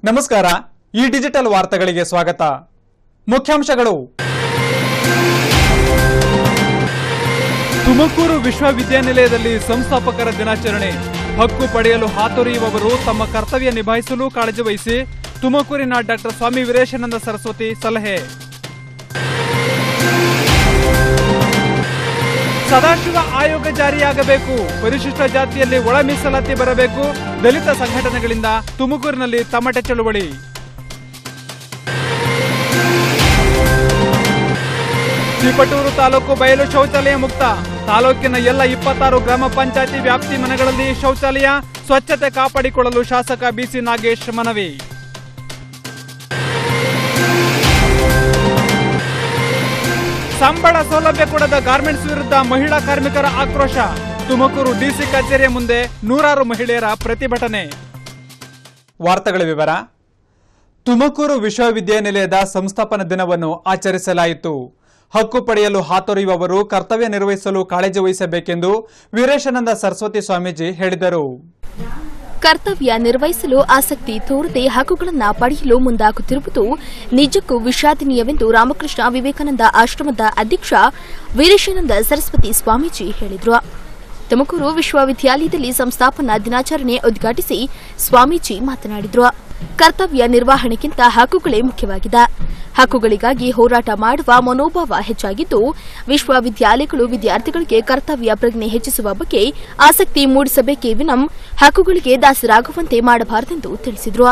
ನಮಸ್ಕಾರ ಈ ಡಿಜಿಟಲ್ ವಾರ್ತೆಗಳಿಗೆ ಸ್ವಾಗತ ಮುಖ್ಯಾಂಶಗಳು ತುಮಕೂರು ವಿಶ್ವವಿದ್ಯಾನಿಲಯದಲ್ಲಿ ಸಂಸ್ಥಾಪಕರ ದಿನಾಚರಣೆ ಹಕ್ಕು ಪಡೆಯಲು ಹಾತೊರೆಯುವವರು ತಮ್ಮ ಕರ್ತವ್ಯ ನಿಭಾಯಿಸಲು ಕಾಳಜಿ ವಹಿಸಿ ತುಮಕೂರಿನ ಡಾಕ್ಟರ್ ಸ್ವಾಮಿ ವೀರೇಶಾನಂದ ಸರಸ್ವತಿ ಸಲಹೆ ಸದಾಶಿವ ಆಯೋಗ ಜಾರಿಯಾಗಬೇಕು ಪರಿಶಿಷ್ಟ ಜಾತಿಯಲ್ಲಿ ಒಳ ಮೀಸಲಾತಿ ಬರಬೇಕು ದಲಿತ ಸಂಘಟನೆಗಳಿಂದ ತುಮಕೂರಿನಲ್ಲಿ ತಮಟೆ ಚಳುವಳಿ ತಿಪಟೂರು ತಾಲೂಕು ಬಯಲು ಶೌಚಾಲಯ ಮುಕ್ತ ತಾಲೂಕಿನ ಎಲ್ಲ ಇಪ್ಪತ್ತಾರು ಗ್ರಾಮ ಪಂಚಾಯತಿ ವ್ಯಾಪ್ತಿ ಮನೆಗಳಲ್ಲಿ ಶೌಚಾಲಯ ಸ್ವಚ್ಛತೆ ಕಾಪಾಡಿಕೊಳ್ಳಲು ಶಾಸಕ ಬಿಸಿ ನಾಗೇಶ್ ಮನವಿ ಸಂಬಳ ಸೌಲಭ್ಯ ಕೊಡದ ಗಾರ್ಮೆಂಟ್ಸ್ ವಿರುದ್ಧ ಮಹಿಳಾ ಕಾರ್ಮಿಕರ ಆಕ್ರೋಶ ತುಮಕೂರು ಡಿಸಿ ಕಚೇರಿಯ ಮುಂದೆ ನೂರಾರು ಮಹಿಳೆಯರ ಪ್ರತಿಭಟನೆ ವಾರ್ತೆಗಳ ವಿವರ ತುಮಕೂರು ವಿಶ್ವವಿದ್ಯಾನಿಲಯದ ಸಂಸ್ಥಾಪನಾ ದಿನವನ್ನು ಆಚರಿಸಲಾಯಿತು ಹಕ್ಕು ಪಡೆಯಲು ಹಾತೊರೆಯುವವರು ಕರ್ತವ್ಯ ನಿರ್ವಹಿಸಲು ಕಾಳಜಿ ವಹಿಸಬೇಕೆಂದು ವೀರೇಶಾನಂದ ಸರಸ್ವತಿ ಸ್ವಾಮೀಜಿ ಹೇಳಿದರು ಕರ್ತವ್ಯ ನಿರ್ವಹಿಸಲು ಆಸಕ್ತಿ ತೋರದೆ ಹಕ್ಕುಗಳನ್ನು ಪಡೆಯಲು ಮುಂದಾಗುತ್ತಿರುವುದು ನಿಜಕ್ಕೂ ವಿಷಾದನೀಯವೆಂದು ರಾಮಕೃಷ್ಣ ವಿವೇಕಾನಂದ ಆಶ್ರಮದ ಅಧ್ಯಕ್ಷ ವೀರೇಶಾನಂದ ಸರಸ್ವತಿ ಸ್ವಾಮೀಜಿ ಹೇಳಿದರು ತುಮಕೂರು ವಿಶ್ವವಿದ್ಯಾಲಯದಲ್ಲಿ ಸಂಸ್ಥಾಪನಾ ದಿನಾಚರಣೆ ಉದ್ಘಾಟಿಸಿ ಸ್ವಾಮೀಜಿ ಮಾತನಾಡಿದರು ಕರ್ತವ್ಯ ನಿರ್ವಹಣೆಗಿಂತ ಹಕ್ಕುಗಳೇ ಮುಖ್ಯವಾಗಿದೆ ಹಕ್ಕುಗಳಿಗಾಗಿ ಹೋರಾಟ ಮಾಡುವ ಮನೋಭಾವ ಹೆಚ್ಚಾಗಿದ್ದು ವಿಶ್ವವಿದ್ಯಾಲಯಗಳು ವಿದ್ಯಾರ್ಥಿಗಳಿಗೆ ಕರ್ತವ್ಯ ಪ್ರಜ್ಞೆ ಹೆಚ್ಚಿಸುವ ಬಗ್ಗೆ ಆಸಕ್ತಿ ಮೂಡಿಸಬೇಕೇ ವಿನಂ ಹಕ್ಕುಗಳಿಗೆ ದಾಸರಾಗುವಂತೆ ಮಾಡಬಾರದೆಂದು ತಿಳಿಸಿದರು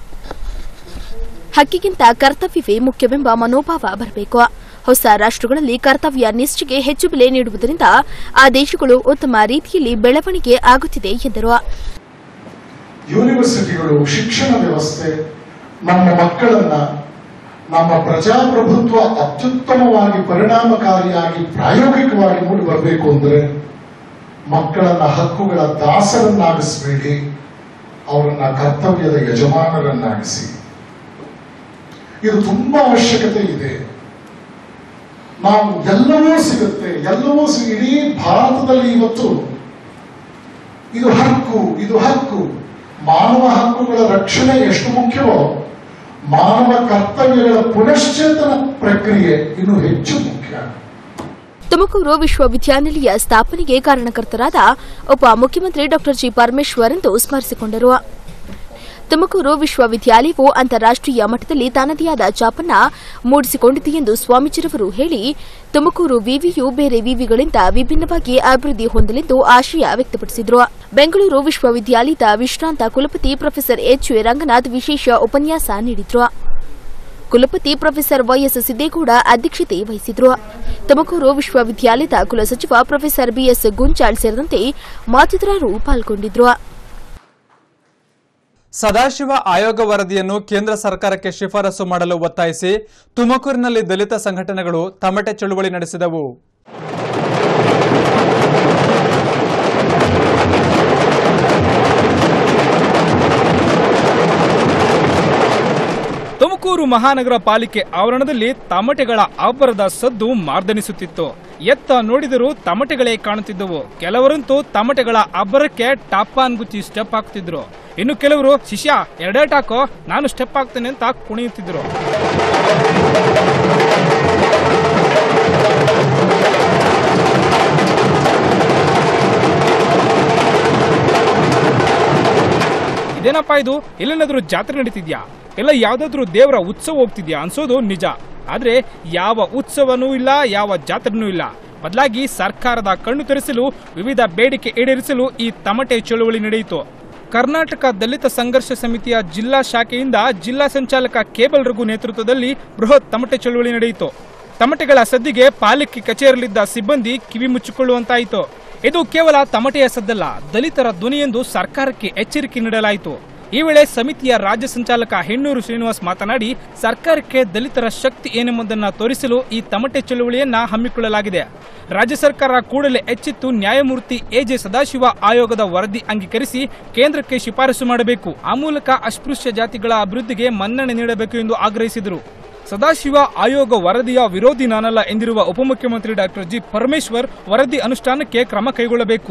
ಹಕ್ಕಿಗಿಂತ ಕರ್ತವ್ಯವೇ ಮುಖ್ಯವೆಂಬ ಮನೋಭಾವ ಬರಬೇಕು ಹೊಸ ರಾಷ್ಟ್ರಗಳಲ್ಲಿ ಕರ್ತವ್ಯ ನಿಷ್ಠೆಗೆ ಹೆಚ್ಚು ಬೆಲೆ ನೀಡುವುದರಿಂದ ಆ ದೇಶಗಳು ಉತ್ತಮ ರೀತಿಯಲ್ಲಿ ಬೆಳವಣಿಗೆ ಆಗುತ್ತಿದೆ ಎಂದರು ಯೂನಿವರ್ಸಿಟಿಗಳು ಶಿಕ್ಷಣ ವ್ಯವಸ್ಥೆ ನಮ್ಮ ಮಕ್ಕಳನ್ನ ನಮ್ಮ ಪ್ರಜಾಪ್ರಭುತ್ವ ಅತ್ಯುತ್ತಮವಾಗಿ ಪರಿಣಾಮಕಾರಿಯಾಗಿ ಪ್ರಾಯೋಗಿಕವಾಗಿ ಮೂಡಿ ಬರಬೇಕು ಅಂದ್ರೆ ಮಕ್ಕಳನ್ನ ಹಕ್ಕುಗಳ ದಾಸರನ್ನಾಗಿಸಬೇಡಿ ಅವರನ್ನ ಕರ್ತವ್ಯದ ಯಜಮಾನರನ್ನಾಗಿಸಿ ಇದು ತುಂಬಾ ಅವಶ್ಯಕತೆ ಇದೆ ನಾವು ಎಲ್ಲವೂ ಸಿಗುತ್ತೆ ಎಲ್ಲವೂ ಸಿ ಇಡೀ ಭಾರತದಲ್ಲಿ ಇವತ್ತು ಇದು ಹಕ್ಕು ಇದು ಹಕ್ಕು ಮಾನವ ಹಕ್ಕುಗಳ ರಕ್ಷಣೆ ಎಷ್ಟು ಮುಖ್ಯವೋ ಮಾನವ ಕರ್ತವ್ಯಗಳ ಪುನಶ್ಚೇತನ ಪ್ರಕ್ರಿಯೆ ಇನ್ನು ಹೆಚ್ಚು ಮುಖ್ಯ ತುಮಕೂರು ವಿಶ್ವವಿದ್ಯಾನಿಲಯ ಸ್ಥಾಪನೆಗೆ ಕಾರಣಕರ್ತರಾದ ಉಪಮುಖ್ಯಮಂತ್ರಿ ಡಾ ಜಿ ಪರಮೇಶ್ವರ್ ಎಂದು ಸ್ಮರಿಸಿಕೊಂಡರು ತುಮಕೂರು ವಿಶ್ವವಿದ್ಯಾಲಯವು ಅಂತಾರಾಷ್ಟೀಯ ಮಟ್ಟದಲ್ಲಿ ತನ್ನದೇ ಆದ ಛಾಪನ್ನ ಮೂಡಿಸಿಕೊಂಡಿದೆ ಎಂದು ಸ್ವಾಮೀಜಿರವರು ಹೇಳಿ ತುಮಕೂರು ವಿವಿಯು ಬೇರೆ ವಿವಿಗಳಿಂದ ವಿಭಿನ್ನವಾಗಿ ಅಭಿವೃದ್ಧಿ ಹೊಂದಲೆಂದು ಆಶಯ ವ್ಯಕ್ತಪಡಿಸಿದರು ಬೆಂಗಳೂರು ವಿಶ್ವವಿದ್ಯಾಲಯದ ವಿಶ್ರಾಂತ ಕುಲಪತಿ ಪ್ರೊಫೆಸರ್ ಎಚ್ ಎ ರಂಗನಾಥ್ ವಿಶೇಷ ಉಪನ್ಯಾಸ ನೀಡಿದರು ಕುಲಪತಿ ಪ್ರೊಫೆಸರ್ ವೈಎಸ್ ಸಿದ್ದೇಗೌಡ ಅಧ್ಯಕ್ಷತೆ ವಹಿಸಿದ್ರು ತುಮಕೂರು ವಿಶ್ವವಿದ್ಯಾಲಯದ ಕುಲಸಚಿವ ಪ್ರೊಫೆಸರ್ ಬಿಎಸ್ ಗುಂಜಾಳ್ ಸೇರಿದಂತೆ ಮತ್ತಿತರರು ಪಾಲ್ಗೊಂಡಿದ್ರು ಸದಾಶಿವ ಆಯೋಗ ವರದಿಯನ್ನು ಕೇಂದ್ರ ಸರ್ಕಾರಕ್ಕೆ ಶಿಫಾರಸು ಮಾಡಲು ಒತ್ತಾಯಿಸಿ ತುಮಕೂರಿನಲ್ಲಿ ದಲಿತ ಸಂಘಟನೆಗಳು ತಮಟೆ ಚಳುವಳಿ ನಡೆಸಿದವು ತುಮಕೂರು ಮಹಾನಗರ ಪಾಲಿಕೆ ಆವರಣದಲ್ಲಿ ತಮಟೆಗಳ ಅಬ್ಬರದ ಸದ್ದು ಮಾರ್ದನಿಸುತ್ತಿತ್ತು ಎತ್ತ ನೋಡಿದರೂ ತಮಟೆಗಳೇ ಕಾಣುತ್ತಿದ್ದವು ಕೆಲವರಂತೂ ತಮಟೆಗಳ ಅಬ್ಬರಕ್ಕೆ ಟಾಪಾನ್ ಗುಚ್ಚಿ ಸ್ಟೆಪ್ ಹಾಕ್ತಿದ್ರು ಇನ್ನು ಕೆಲವರು ಶಿಷ್ಯ ಎರಡೇಟ್ ಹಾಕೋ ನಾನು ಸ್ಟೆಪ್ ಹಾಕ್ತೇನೆ ಅಂತ ಕುಣಿಯುತ್ತಿದ್ರು ಇದೇನಪ್ಪ ಇದು ಎಲ್ಲೇನಾದ್ರೂ ಜಾತ್ರೆ ನಡೀತಿದ್ಯಾ ಎಲ್ಲ ಯಾವ್ದಾದ್ರೂ ದೇವರ ಉತ್ಸವ ಹೋಗ್ತಿದ್ಯಾ ಅನ್ಸೋದು ನಿಜ ಆದ್ರೆ ಯಾವ ಉತ್ಸವನೂ ಇಲ್ಲ ಯಾವ ಜಾತ್ರೆನೂ ಇಲ್ಲ ಬದಲಾಗಿ ಸರ್ಕಾರದ ಕಣ್ಣು ತೆರೆಸಲು ವಿವಿಧ ಬೇಡಿಕೆ ಈಡೇರಿಸಲು ಈ ತಮಟೆ ಚಳುವಳಿ ನಡೆಯಿತು ಕರ್ನಾಟಕ ದಲಿತ ಸಂಘರ್ಷ ಸಮಿತಿಯ ಜಿಲ್ಲಾ ಶಾಖೆಯಿಂದ ಜಿಲ್ಲಾ ಸಂಚಾಲಕ ಕೇಬಲ್ ರಘು ನೇತೃತ್ವದಲ್ಲಿ ಬೃಹತ್ ತಮಟೆ ಚಳುವಳಿ ನಡೆಯಿತು ತಮಟೆಗಳ ಸದ್ದಿಗೆ ಪಾಲಿಕೆ ಕಚೇರಿಯಲ್ಲಿದ್ದ ಸಿಬ್ಬಂದಿ ಕಿವಿ ಮುಚ್ಚಿಕೊಳ್ಳುವಂತಾಯಿತು ಇದು ಕೇವಲ ತಮಟೆಯ ಸದ್ದಲ್ಲ ದಲಿತರ ಧ್ವನಿ ಎಂದು ಸರ್ಕಾರಕ್ಕೆ ಎಚ್ಚರಿಕೆ ನೀಡಲಾಯಿತು ಈ ವೇಳೆ ಸಮಿತಿಯ ರಾಜ್ಯ ಸಂಚಾಲಕ ಹೆಣ್ಣೂರು ಶ್ರೀನಿವಾಸ್ ಮಾತನಾಡಿ ಸರ್ಕಾರಕ್ಕೆ ದಲಿತರ ಶಕ್ತಿ ಏನೆಂಬುದನ್ನು ತೋರಿಸಲು ಈ ತಮಟೆ ಚಳುವಳಿಯನ್ನ ಹಮ್ಮಿಕೊಳ್ಳಲಾಗಿದೆ ರಾಜ್ಯ ಸರ್ಕಾರ ಕೂಡಲೇ ಎಚ್ಚೆತ್ತು ನ್ಯಾಯಮೂರ್ತಿ ಎಜೆ ಸದಾಶಿವ ಆಯೋಗದ ವರದಿ ಅಂಗೀಕರಿಸಿ ಕೇಂದ್ರಕ್ಕೆ ಶಿಫಾರಸು ಮಾಡಬೇಕು ಆ ಮೂಲಕ ಅಸ್ಪೃಶ್ಯ ಜಾತಿಗಳ ಅಭಿವೃದ್ಧಿಗೆ ಮನ್ನಣೆ ನೀಡಬೇಕು ಎಂದು ಆಗ್ರಹಿಸಿದರು ಸದಾಶಿವ ಆಯೋಗ ವರದಿಯ ವಿರೋಧಿ ನಾನಲ್ಲ ಎಂದಿರುವ ಉಪಮುಖ್ಯಮಂತ್ರಿ ಡಾಕ್ಟರ್ ಜಿ ಪರಮೇಶ್ವರ್ ವರದಿ ಅನುಷ್ಠಾನಕ್ಕೆ ಕ್ರಮ ಕೈಗೊಳ್ಳಬೇಕು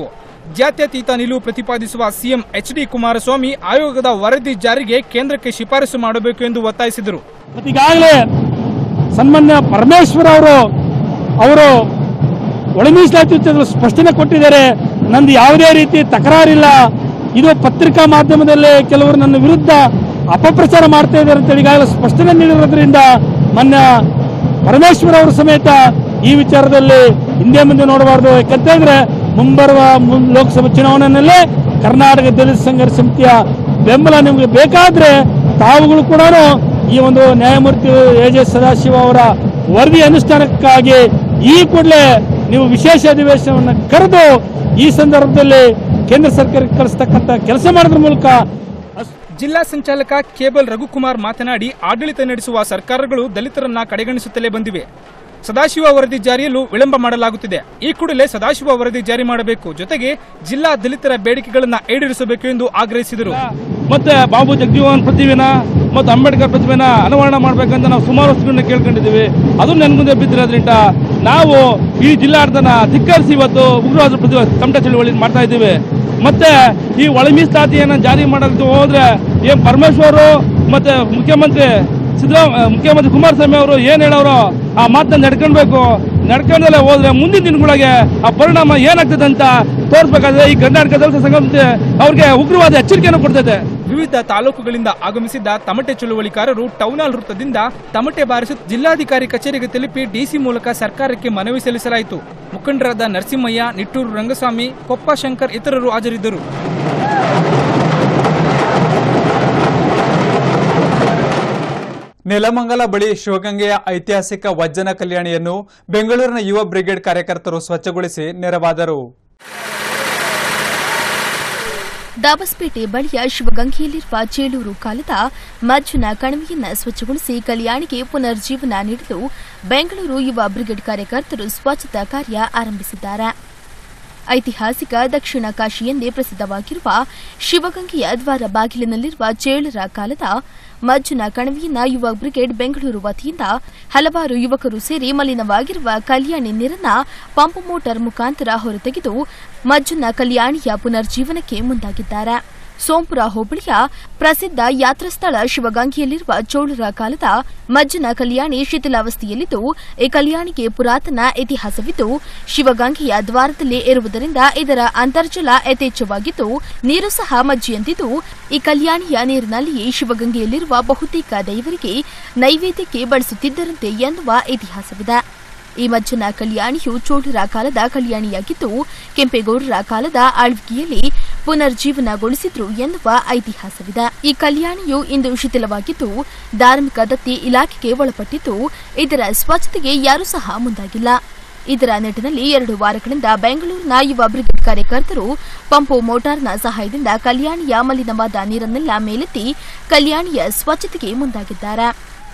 ಜಾತ್ಯತೀತ ನಿಲುವು ಪ್ರತಿಪಾದಿಸುವ ಸಿಎಂ ಎಚ್ ಡಿ ಕುಮಾರಸ್ವಾಮಿ ಆಯೋಗದ ವರದಿ ಜಾರಿಗೆ ಕೇಂದ್ರಕ್ಕೆ ಶಿಫಾರಸು ಮಾಡಬೇಕು ಎಂದು ಒತ್ತಾಯಿಸಿದರು ಮತ್ತು ಈಗಾಗಲೇ ಸನ್ಮಾನ್ಯ ಪರಮೇಶ್ವರ್ ಅವರು ಅವರು ಒಳ ಮೀಸಲಾತಿ ವಿಚಾರದಲ್ಲಿ ಸ್ಪಷ್ಟನೆ ಕೊಟ್ಟಿದ್ದಾರೆ ನಂದು ಯಾವುದೇ ರೀತಿ ತಕರಾರಿಲ್ಲ ಇದು ಪತ್ರಿಕಾ ಮಾಧ್ಯಮದಲ್ಲಿ ಕೆಲವರು ನನ್ನ ವಿರುದ್ಧ ಅಪಪ್ರಚಾರ ಮಾಡ್ತಾ ಇದ್ದಾರೆ ಅಂತೇಳಿ ಈಗಾಗಲೇ ಸ್ಪಷ್ಟನೆ ನೀಡಿರೋದ್ರಿಂದ ಮಾನ್ಯ ಪರಮೇಶ್ವರ್ ಅವರು ಸಮೇತ ಈ ವಿಚಾರದಲ್ಲಿ ಹಿಂದೆ ಮುಂದೆ ನೋಡಬಾರದು ಯಾಕಂತಂದ್ರೆ ಮುಂಬರುವ ಮುನ್- ಲೋಕಸಭಾ ಚುನಾವಣೆಯಲ್ಲೇ ಕರ್ನಾಟಕ ದಲಿತ ಸಂಘರ್ಷ ಸಮಿತಿಯ ಬೆಂಬಲ ನಿಮಗೆ ಬೇಕಾದ್ರೆ ತಾವುಗಳು ಕೂಡ ಈ ಒಂದು ನ್ಯಾಯಮೂರ್ತಿ ಎ ಜೆ ಸದಾಶಿವ ಅವರ ವರದಿ ಅನುಷ್ಠಾನಕ್ಕಾಗಿ ಈ ಕೂಡಲೇ ನೀವು ವಿಶೇಷ ಅಧಿವೇಶನವನ್ನು ಕರೆದು ಈ ಸಂದರ್ಭದಲ್ಲಿ ಕೇಂದ್ರ ಸರ್ಕಾರಕ್ಕೆ ಕಳಿಸ್ತಕ್ಕಂಥ ಕೆಲಸ ಮಾಡೋದ್ರ ಮೂಲಕ ಜಿಲ್ಲಾ ಸಂಚಾಲಕ ಕೇಬಲ್ ರಘುಕುಮಾರ್ ಮಾತನಾಡಿ ಆಡಳಿತ ನಡೆಸುವ ಸರ್ಕಾರಗಳು ದಲಿತರನ್ನ ಕಡೆಗಣಿಸುತ್ತಲೇ ಬಂದಿವೆ ಸದಾಶಿವ ವರದಿ ಜಾರಿಯಲ್ಲೂ ವಿಳಂಬ ಮಾಡಲಾಗುತ್ತಿದೆ ಈ ಕೂಡಲೇ ಸದಾಶಿವ ವರದಿ ಜಾರಿ ಮಾಡಬೇಕು ಜೊತೆಗೆ ಜಿಲ್ಲಾ ದಲಿತರ ಬೇಡಿಕೆಗಳನ್ನ ಈಡೇರಿಸಬೇಕು ಎಂದು ಆಗ್ರಹಿಸಿದರು ಮತ್ತೆ ಬಾಬು ಜಗಜೀವನ್ ಪ್ರತಿಮೆನ ಮತ್ತು ಅಂಬೇಡ್ಕರ್ ಪ್ರತಿಮೆನ ಅನಾವರಣ ಮಾಡಬೇಕಂತ ನಾವು ಸುಮಾರು ವರ್ಷಗಳನ್ನ ಕೇಳ್ಕೊಂಡಿದ್ದೀವಿ ಅದು ನೆನ್ಗುಂದೆ ಬಿದ್ದಿರೋದ್ರಿಂದ ನಾವು ಈ ಜಿಲ್ಲಾಡತನ ಧಿಕ್ಕರಿಸಿ ಇವತ್ತು ಉಗ್ರವಾದ ಪ್ರತಿ ತಮಟ ಚಳುವಳಿ ಮಾಡ್ತಾ ಇದ್ದೀವಿ ಮತ್ತೆ ಈ ಒಳ ಮೀಸಲಾತಿಯನ್ನು ಜಾರಿ ಮಾಡೋದು ಹೋದ್ರೆ ಏನ್ ಪರಮೇಶ್ವರ್ ಮತ್ತೆ ಮುಖ್ಯಮಂತ್ರಿ ಸಿದ್ದರಾಮ ಮುಖ್ಯಮಂತ್ರಿ ಕುಮಾರಸ್ವಾಮಿ ಅವರು ಏನ್ ಹೇಳೋರು ಆ ಮಾತನ್ನ ನಡ್ಕೊಳ್ಬೇಕು ನಡ್ಕೊಂಡಲ್ಲೇ ಹೋದ್ರೆ ಮುಂದಿನ ದಿನಗಳಿಗೆ ಆ ಪರಿಣಾಮ ಏನಾಗ್ತದೆ ಅಂತ ತೋರಿಸ್ಬೇಕಾದ್ರೆ ಈ ಕರ್ನಾಟಕ ದಲಿತ ಸಂಘ ಅವ್ರಿಗೆ ಉಗ್ರವಾದ ಎಚ್ಚರಿಕೆಯನ್ನು ಕೊಡ್ತದೆ ವಿವಿಧ ತಾಲೂಕುಗಳಿಂದ ಆಗಮಿಸಿದ್ದ ತಮಟೆ ಚಳುವಳಿಕಾರರು ಟೌನ್ ಹಾಲ್ ವೃತ್ತದಿಂದ ತಮಟೆ ಬಾರಿಸಿ ಜಿಲ್ಲಾಧಿಕಾರಿ ಕಚೇರಿಗೆ ತಲುಪಿ ಡಿಸಿ ಮೂಲಕ ಸರ್ಕಾರಕ್ಕೆ ಮನವಿ ಸಲ್ಲಿಸಲಾಯಿತು ಮುಖಂಡರಾದ ನರಸಿಂಹಯ್ಯ ನಿಟ್ಟೂರು ರಂಗಸ್ವಾಮಿ ಕೊಪ್ಪ ಶಂಕರ್ ಇತರರು ಹಾಜರಿದ್ದರು ನೆಲಮಂಗಲ ಬಳಿ ಶಿವಗಂಗೆಯ ಐತಿಹಾಸಿಕ ವಜ್ಜನ ಕಲ್ಯಾಣಿಯನ್ನು ಬೆಂಗಳೂರಿನ ಯುವ ಬ್ರಿಗೇಡ್ ಕಾರ್ಯಕರ್ತರು ಸ್ವಚ್ಛಗೊಳಿಸಿ ನೆರವಾದರು ದಾಬಸ್ಪೇಟೆ ಬಳಿಯ ಶಿವಗಂಗೆಯಲ್ಲಿರುವ ಚೇಳೂರು ಕಾಲದ ಮಜ್ಜನ ಕಣಿವೆಯನ್ನ ಸ್ವಚ್ಛಗೊಳಿಸಿ ಕಲ್ಯಾಣಿಗೆ ಪುನರ್ಜೀವನ ನೀಡಲು ಬೆಂಗಳೂರು ಯುವ ಬ್ರಿಗೇಡ್ ಕಾರ್ಯಕರ್ತರು ಸ್ವಚ್ಛತಾ ಕಾರ್ಯ ಆರಂಭಿಸಿದ್ದಾರೆ ಐತಿಹಾಸಿಕ ದಕ್ಷಿಣ ಕಾಶಿ ಎಂದೇ ಪ್ರಸಿದ್ಧವಾಗಿರುವ ಶಿವಗಂಗೆಯ ದ್ವಾರ ಬಾಗಿಲಿನಲ್ಲಿರುವ ಚೇಳರ ಕಾಲದ ಮಜ್ಜನ ಕಣಿವೆಯನ್ನ ಯುವ ಬ್ರಿಗೇಡ್ ಬೆಂಗಳೂರು ವತಿಯಿಂದ ಹಲವಾರು ಯುವಕರು ಸೇರಿ ಮಲಿನವಾಗಿರುವ ಕಲ್ಯಾಣಿ ನೀರನ್ನ ಪಂಪ್ ಮೋಟಾರ್ ಮುಖಾಂತರ ಹೊರತೆಗೆದು ಮಜ್ಜನ ಕಲ್ಯಾಣಿಯ ಪುನರ್ಜೀವನಕ್ಕೆ ಮುಂದಾಗಿದ್ದಾರೆ ಸೋಂಪುರ ಹೋಬಳಿಯ ಪ್ರಸಿದ್ಧ ಯಾತ್ರಾ ಸ್ಥಳ ಶಿವಗಂಗೆಯಲ್ಲಿರುವ ಚೋಳರ ಕಾಲದ ಮಜ್ಜನ ಕಲ್ಯಾಣಿ ಶಿಥಿಲಾವಸ್ಥೆಯಲ್ಲಿದ್ದು ಈ ಕಲ್ಯಾಣಿಗೆ ಪುರಾತನ ಇತಿಹಾಸವಿದ್ದು ಶಿವಗಂಗೆಯ ದ್ವಾರದಲ್ಲೇ ಇರುವುದರಿಂದ ಇದರ ಅಂತರ್ಜಲ ಯಥೇಚ್ಛವಾಗಿದ್ದು ನೀರು ಸಹ ಮಜ್ಜಿಯಂತಿದ್ದು ಈ ಕಲ್ಯಾಣಿಯ ನೀರಿನಲ್ಲಿಯೇ ಶಿವಗಂಗೆಯಲ್ಲಿರುವ ಬಹುತೇಕ ದೈವರಿಗೆ ನೈವೇದ್ಯಕ್ಕೆ ಬಳಸುತ್ತಿದ್ದರಂತೆ ಎನ್ನುವ ಇತಿಹಾಸವಿದೆ ಈ ಮಜ್ಜನ ಕಲ್ಯಾಣಿಯು ಚೋಳರ ಕಾಲದ ಕಲ್ಯಾಣಿಯಾಗಿದ್ದು ಕೆಂಪೇಗೌಡರ ಕಾಲದ ಆಳ್ವಿಕೆಯಲ್ಲಿ ಪುನರ್ಜೀವನಗೊಳಿಸಿದ್ರು ಎನ್ನುವ ಐತಿಹಾಸವಿದೆ ಈ ಕಲ್ಯಾಣಿಯು ಇಂದು ಶಿಥಿಲವಾಗಿದ್ದು ಧಾರ್ಮಿಕ ದತ್ತಿ ಇಲಾಖೆಗೆ ಒಳಪಟ್ಟಿದ್ದು ಇದರ ಸ್ವಚ್ಛತೆಗೆ ಯಾರೂ ಸಹ ಮುಂದಾಗಿಲ್ಲ ಇದರ ನಿಟ್ಟಿನಲ್ಲಿ ಎರಡು ವಾರಗಳಿಂದ ಬೆಂಗಳೂರಿನ ಯುವ ಬ್ರಿಗೇಡ್ ಕಾರ್ಯಕರ್ತರು ಪಂಪು ಮೋಟಾರ್ನ ಸಹಾಯದಿಂದ ಕಲ್ಯಾಣಿಯ ಮಲಿನವಾದ ನೀರನ್ನೆಲ್ಲ ಮೇಲೆತ್ತಿ ಕಲ್ಯಾಣಿಯ ಸ್ವಚ್ಛತೆಗೆ ಮುಂದಾಗಿದ್ದಾರೆ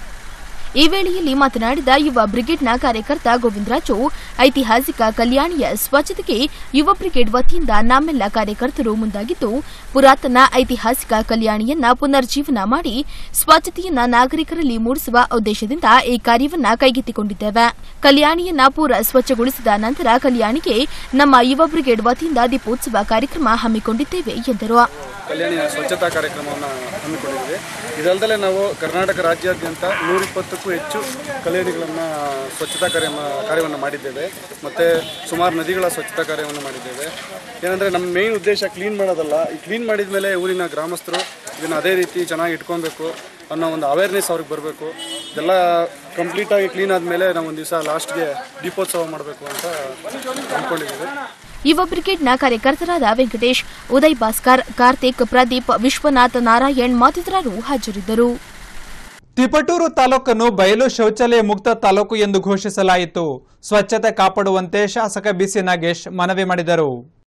ಈ ವೇಳೆಯಲ್ಲಿ ಮಾತನಾಡಿದ ಯುವ ಬ್ರಿಗೇಡ್ನ ಕಾರ್ಯಕರ್ತ ಗೋವಿಂದರಾಜು ಐತಿಹಾಸಿಕ ಕಲ್ಯಾಣಿಯ ಸ್ವಚ್ಛತೆಗೆ ಯುವ ಬ್ರಿಗೇಡ್ ವತಿಯಿಂದ ನಮ್ಮೆಲ್ಲ ಕಾರ್ಯಕರ್ತರು ಮುಂದಾಗಿದ್ದು ಪುರಾತನ ಐತಿಹಾಸಿಕ ಕಲ್ಯಾಣಿಯನ್ನ ಪುನರ್ಜೀವನ ಮಾಡಿ ಸ್ವಚ್ಛತೆಯನ್ನ ನಾಗರಿಕರಲ್ಲಿ ಮೂಡಿಸುವ ಉದ್ದೇಶದಿಂದ ಈ ಕಾರ್ಯವನ್ನ ಕೈಗೆತ್ತಿಕೊಂಡಿದ್ದೇವೆ ಕಲ್ಯಾಣಿಯನ್ನ ಪೂರ ಸ್ವಚ್ಛಗೊಳಿಸಿದ ನಂತರ ಕಲ್ಯಾಣಿಗೆ ನಮ್ಮ ಯುವ ಬ್ರಿಗೇಡ್ ವತಿಯಿಂದ ದೀಪೋತ್ಸವ ಕಾರ್ಯಕ್ರಮ ಹಮ್ಮಿಕೊಂಡಿದ್ದೇವೆ ಎಂದರು ಕಲ್ಯಾಣಿ ಸ್ವಚ್ಛತಾ ಕಾರ್ಯಕ್ರಮವನ್ನು ಹಮ್ಮಿಕೊಂಡಿದ್ದೀವಿ ಇದಲ್ಲದೆ ನಾವು ಕರ್ನಾಟಕ ರಾಜ್ಯಾದ್ಯಂತ ನೂರಿಪ್ಪತ್ತಕ್ಕೂ ಹೆಚ್ಚು ಕಲ್ಯಾಣಿಗಳನ್ನು ಸ್ವಚ್ಛತಾ ಕಾರ್ಯ ಕಾರ್ಯವನ್ನು ಮಾಡಿದ್ದೇವೆ ಮತ್ತು ಸುಮಾರು ನದಿಗಳ ಸ್ವಚ್ಛತಾ ಕಾರ್ಯವನ್ನು ಮಾಡಿದ್ದೇವೆ ಏನಂದರೆ ನಮ್ಮ ಮೇನ್ ಉದ್ದೇಶ ಕ್ಲೀನ್ ಮಾಡೋದಲ್ಲ ಈ ಕ್ಲೀನ್ ಮಾಡಿದ ಮೇಲೆ ಊರಿನ ಗ್ರಾಮಸ್ಥರು ಇದನ್ನು ಅದೇ ರೀತಿ ಚೆನ್ನಾಗಿ ಇಟ್ಕೊಬೇಕು ಅನ್ನೋ ಒಂದು ಅವೇರ್ನೆಸ್ ಅವ್ರಿಗೆ ಬರಬೇಕು ಇದೆಲ್ಲ ಕಂಪ್ಲೀಟಾಗಿ ಕ್ಲೀನ್ ಆದಮೇಲೆ ನಾವು ಒಂದು ದಿವಸ ಲಾಸ್ಟ್ಗೆ ದೀಪೋತ್ಸವ ಮಾಡಬೇಕು ಅಂತ ಅಂದ್ಕೊಂಡಿದ್ದೀವಿ ಯುವ ಬ್ರಿಗೇಡ್ನ ಕಾರ್ಯಕರ್ತರಾದ ವೆಂಕಟೇಶ್ ಉದಯ್ ಭಾಸ್ಕರ್ ಕಾರ್ತಿಕ್ ಪ್ರದೀಪ್ ವಿಶ್ವನಾಥ್ ನಾರಾಯಣ್ ಮತ್ತಿತರರು ಹಾಜರಿದ್ದರು ತಿಪಟೂರು ತಾಲೂಕನ್ನು ಬಯಲು ಶೌಚಾಲಯ ಮುಕ್ತ ತಾಲೂಕು ಎಂದು ಘೋಷಿಸಲಾಯಿತು ಸ್ವಚ್ಛತೆ ಕಾಪಾಡುವಂತೆ ಶಾಸಕ ಬಿಸಿ ನಾಗೇಶ್ ಮನವಿ ಮಾಡಿದರು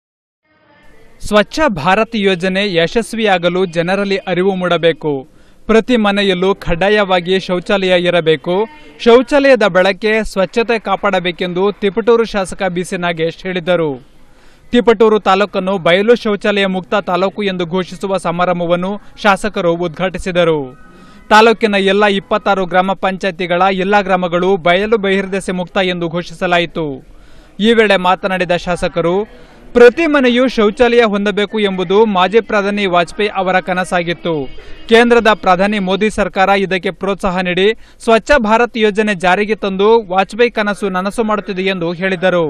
ಸ್ವಚ್ಛ ಭಾರತ್ ಯೋಜನೆ ಯಶಸ್ವಿಯಾಗಲು ಜನರಲ್ಲಿ ಅರಿವು ಮೂಡಬೇಕು ಪ್ರತಿ ಮನೆಯಲ್ಲೂ ಕಡ್ಡಾಯವಾಗಿ ಶೌಚಾಲಯ ಇರಬೇಕು ಶೌಚಾಲಯದ ಬಳಕೆ ಸ್ವಚ್ಛತೆ ಕಾಪಾಡಬೇಕೆಂದು ತಿಪಟೂರು ಶಾಸಕ ಬಿಸಿ ನಾಗೇಶ್ ಹೇಳಿದರು ತಿಪಟೂರು ತಾಲೂಕನ್ನು ಬಯಲು ಶೌಚಾಲಯ ಮುಕ್ತ ತಾಲೂಕು ಎಂದು ಘೋಷಿಸುವ ಸಮಾರಂಭವನ್ನು ಶಾಸಕರು ಉದ್ಘಾಟಿಸಿದರು ತಾಲೂಕಿನ ಎಲ್ಲ ಇಪ್ಪತ್ತಾರು ಗ್ರಾಮ ಪಂಚಾಯತಿಗಳ ಎಲ್ಲ ಗ್ರಾಮಗಳು ಬಯಲು ಬಹಿರ್ದೆಸೆ ಮುಕ್ತ ಎಂದು ಘೋಷಿಸಲಾಯಿತು ಈ ವೇಳೆ ಮಾತನಾಡಿದ ಶಾಸಕರು ಪ್ರತಿ ಮನೆಯೂ ಶೌಚಾಲಯ ಹೊಂದಬೇಕು ಎಂಬುದು ಮಾಜಿ ಪ್ರಧಾನಿ ವಾಜಪೇಯಿ ಅವರ ಕನಸಾಗಿತ್ತು ಕೇಂದ್ರದ ಪ್ರಧಾನಿ ಮೋದಿ ಸರ್ಕಾರ ಇದಕ್ಕೆ ಪ್ರೋತ್ಸಾಹ ನೀಡಿ ಸ್ವಚ್ಛ ಭಾರತ್ ಯೋಜನೆ ಜಾರಿಗೆ ತಂದು ವಾಜಪೇಯಿ ಕನಸು ನನಸು ಮಾಡುತ್ತಿದೆ ಎಂದು ಹೇಳಿದರು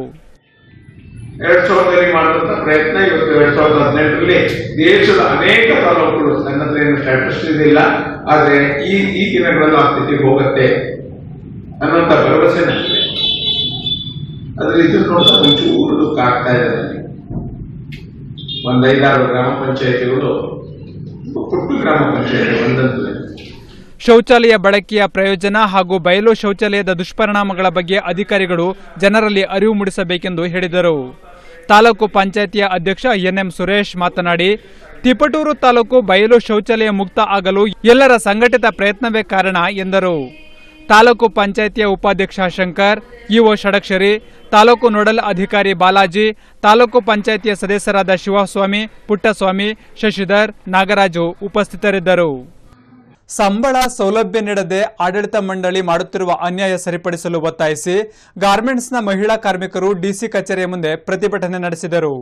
ಎರಡ್ ಸಾವಿರದಲ್ಲಿ ಮಾಡಿದಂತ ಪ್ರಯತ್ನ ಇವತ್ತು ಎರಡ್ ಸಾವಿರದ ಹದಿನೆಂಟರಲ್ಲಿ ದೇಶದ ಅನೇಕ ತಾಲೂಕುಗಳು ನನ್ನ ಹತ್ರ ಏನು ಸ್ಟ್ಯಾಟಿಸ್ಟಿಕ್ಸ್ ಇಲ್ಲ ಆದ್ರೆ ಈ ಈ ದಿನಗಳಲ್ಲಿ ಆ ಸ್ಥಿತಿಗೆ ಹೋಗುತ್ತೆ ಅನ್ನೋಂಥ ಭರವಸೆ ನನಗಿದೆ ಅದ್ರ ಇದು ನೋಡ್ತಾ ಒಂಚೂರು ದುಃಖ ಆಗ್ತಾ ಇದೆ ನನಗೆ ಒಂದ್ ಐದಾರು ಗ್ರಾಮ ಪಂಚಾಯತಿಗಳು ಪುಟ್ಟ ಗ್ರಾಮ ಪಂಚಾಯತಿ ಒಂದಂತೂ ಶೌಚಾಲಯ ಬಳಕೆಯ ಪ್ರಯೋಜನ ಹಾಗೂ ಬಯಲು ಶೌಚಾಲಯದ ದುಷ್ಪರಿಣಾಮಗಳ ಬಗ್ಗೆ ಅಧಿಕಾರಿಗಳು ಜನರಲ್ಲಿ ಅರಿವು ಮೂಡಿಸಬೇಕೆಂದು ಹೇಳಿದರು ತಾಲೂಕು ಪಂಚಾಯತಿಯ ಅಧ್ಯಕ್ಷ ಎನ್ಎಂ ಸುರೇಶ್ ಮಾತನಾಡಿ ತಿಪಟೂರು ತಾಲೂಕು ಬಯಲು ಶೌಚಾಲಯ ಮುಕ್ತ ಆಗಲು ಎಲ್ಲರ ಸಂಘಟಿತ ಪ್ರಯತ್ನವೇ ಕಾರಣ ಎಂದರು ತಾಲೂಕು ಪಂಚಾಯತಿಯ ಉಪಾಧ್ಯಕ್ಷ ಶಂಕರ್ ಇಒ ಷಡಕ್ಷರಿ ತಾಲೂಕು ನೋಡಲ್ ಅಧಿಕಾರಿ ಬಾಲಾಜಿ ತಾಲೂಕು ಪಂಚಾಯತಿಯ ಸದಸ್ಯರಾದ ಶಿವಸ್ವಾಮಿ ಪುಟ್ಟಸ್ವಾಮಿ ಶಶಿಧರ್ ನಾಗರಾಜು ಉಪಸ್ಥಿತರಿದ್ದರು ಸಂಬಳ ಸೌಲಭ್ಯ ನೀಡದೆ ಆಡಳಿತ ಮಂಡಳಿ ಮಾಡುತ್ತಿರುವ ಅನ್ಯಾಯ ಸರಿಪಡಿಸಲು ಒತ್ತಾಯಿಸಿ ಗಾರ್ಮೆಂಟ್ಸ್ನ ಮಹಿಳಾ ಕಾರ್ಮಿಕರು ಡಿಸಿ ಕಚೇರಿಯ ಮುಂದೆ ಪ್ರತಿಭಟನೆ ನಡೆಸಿದರು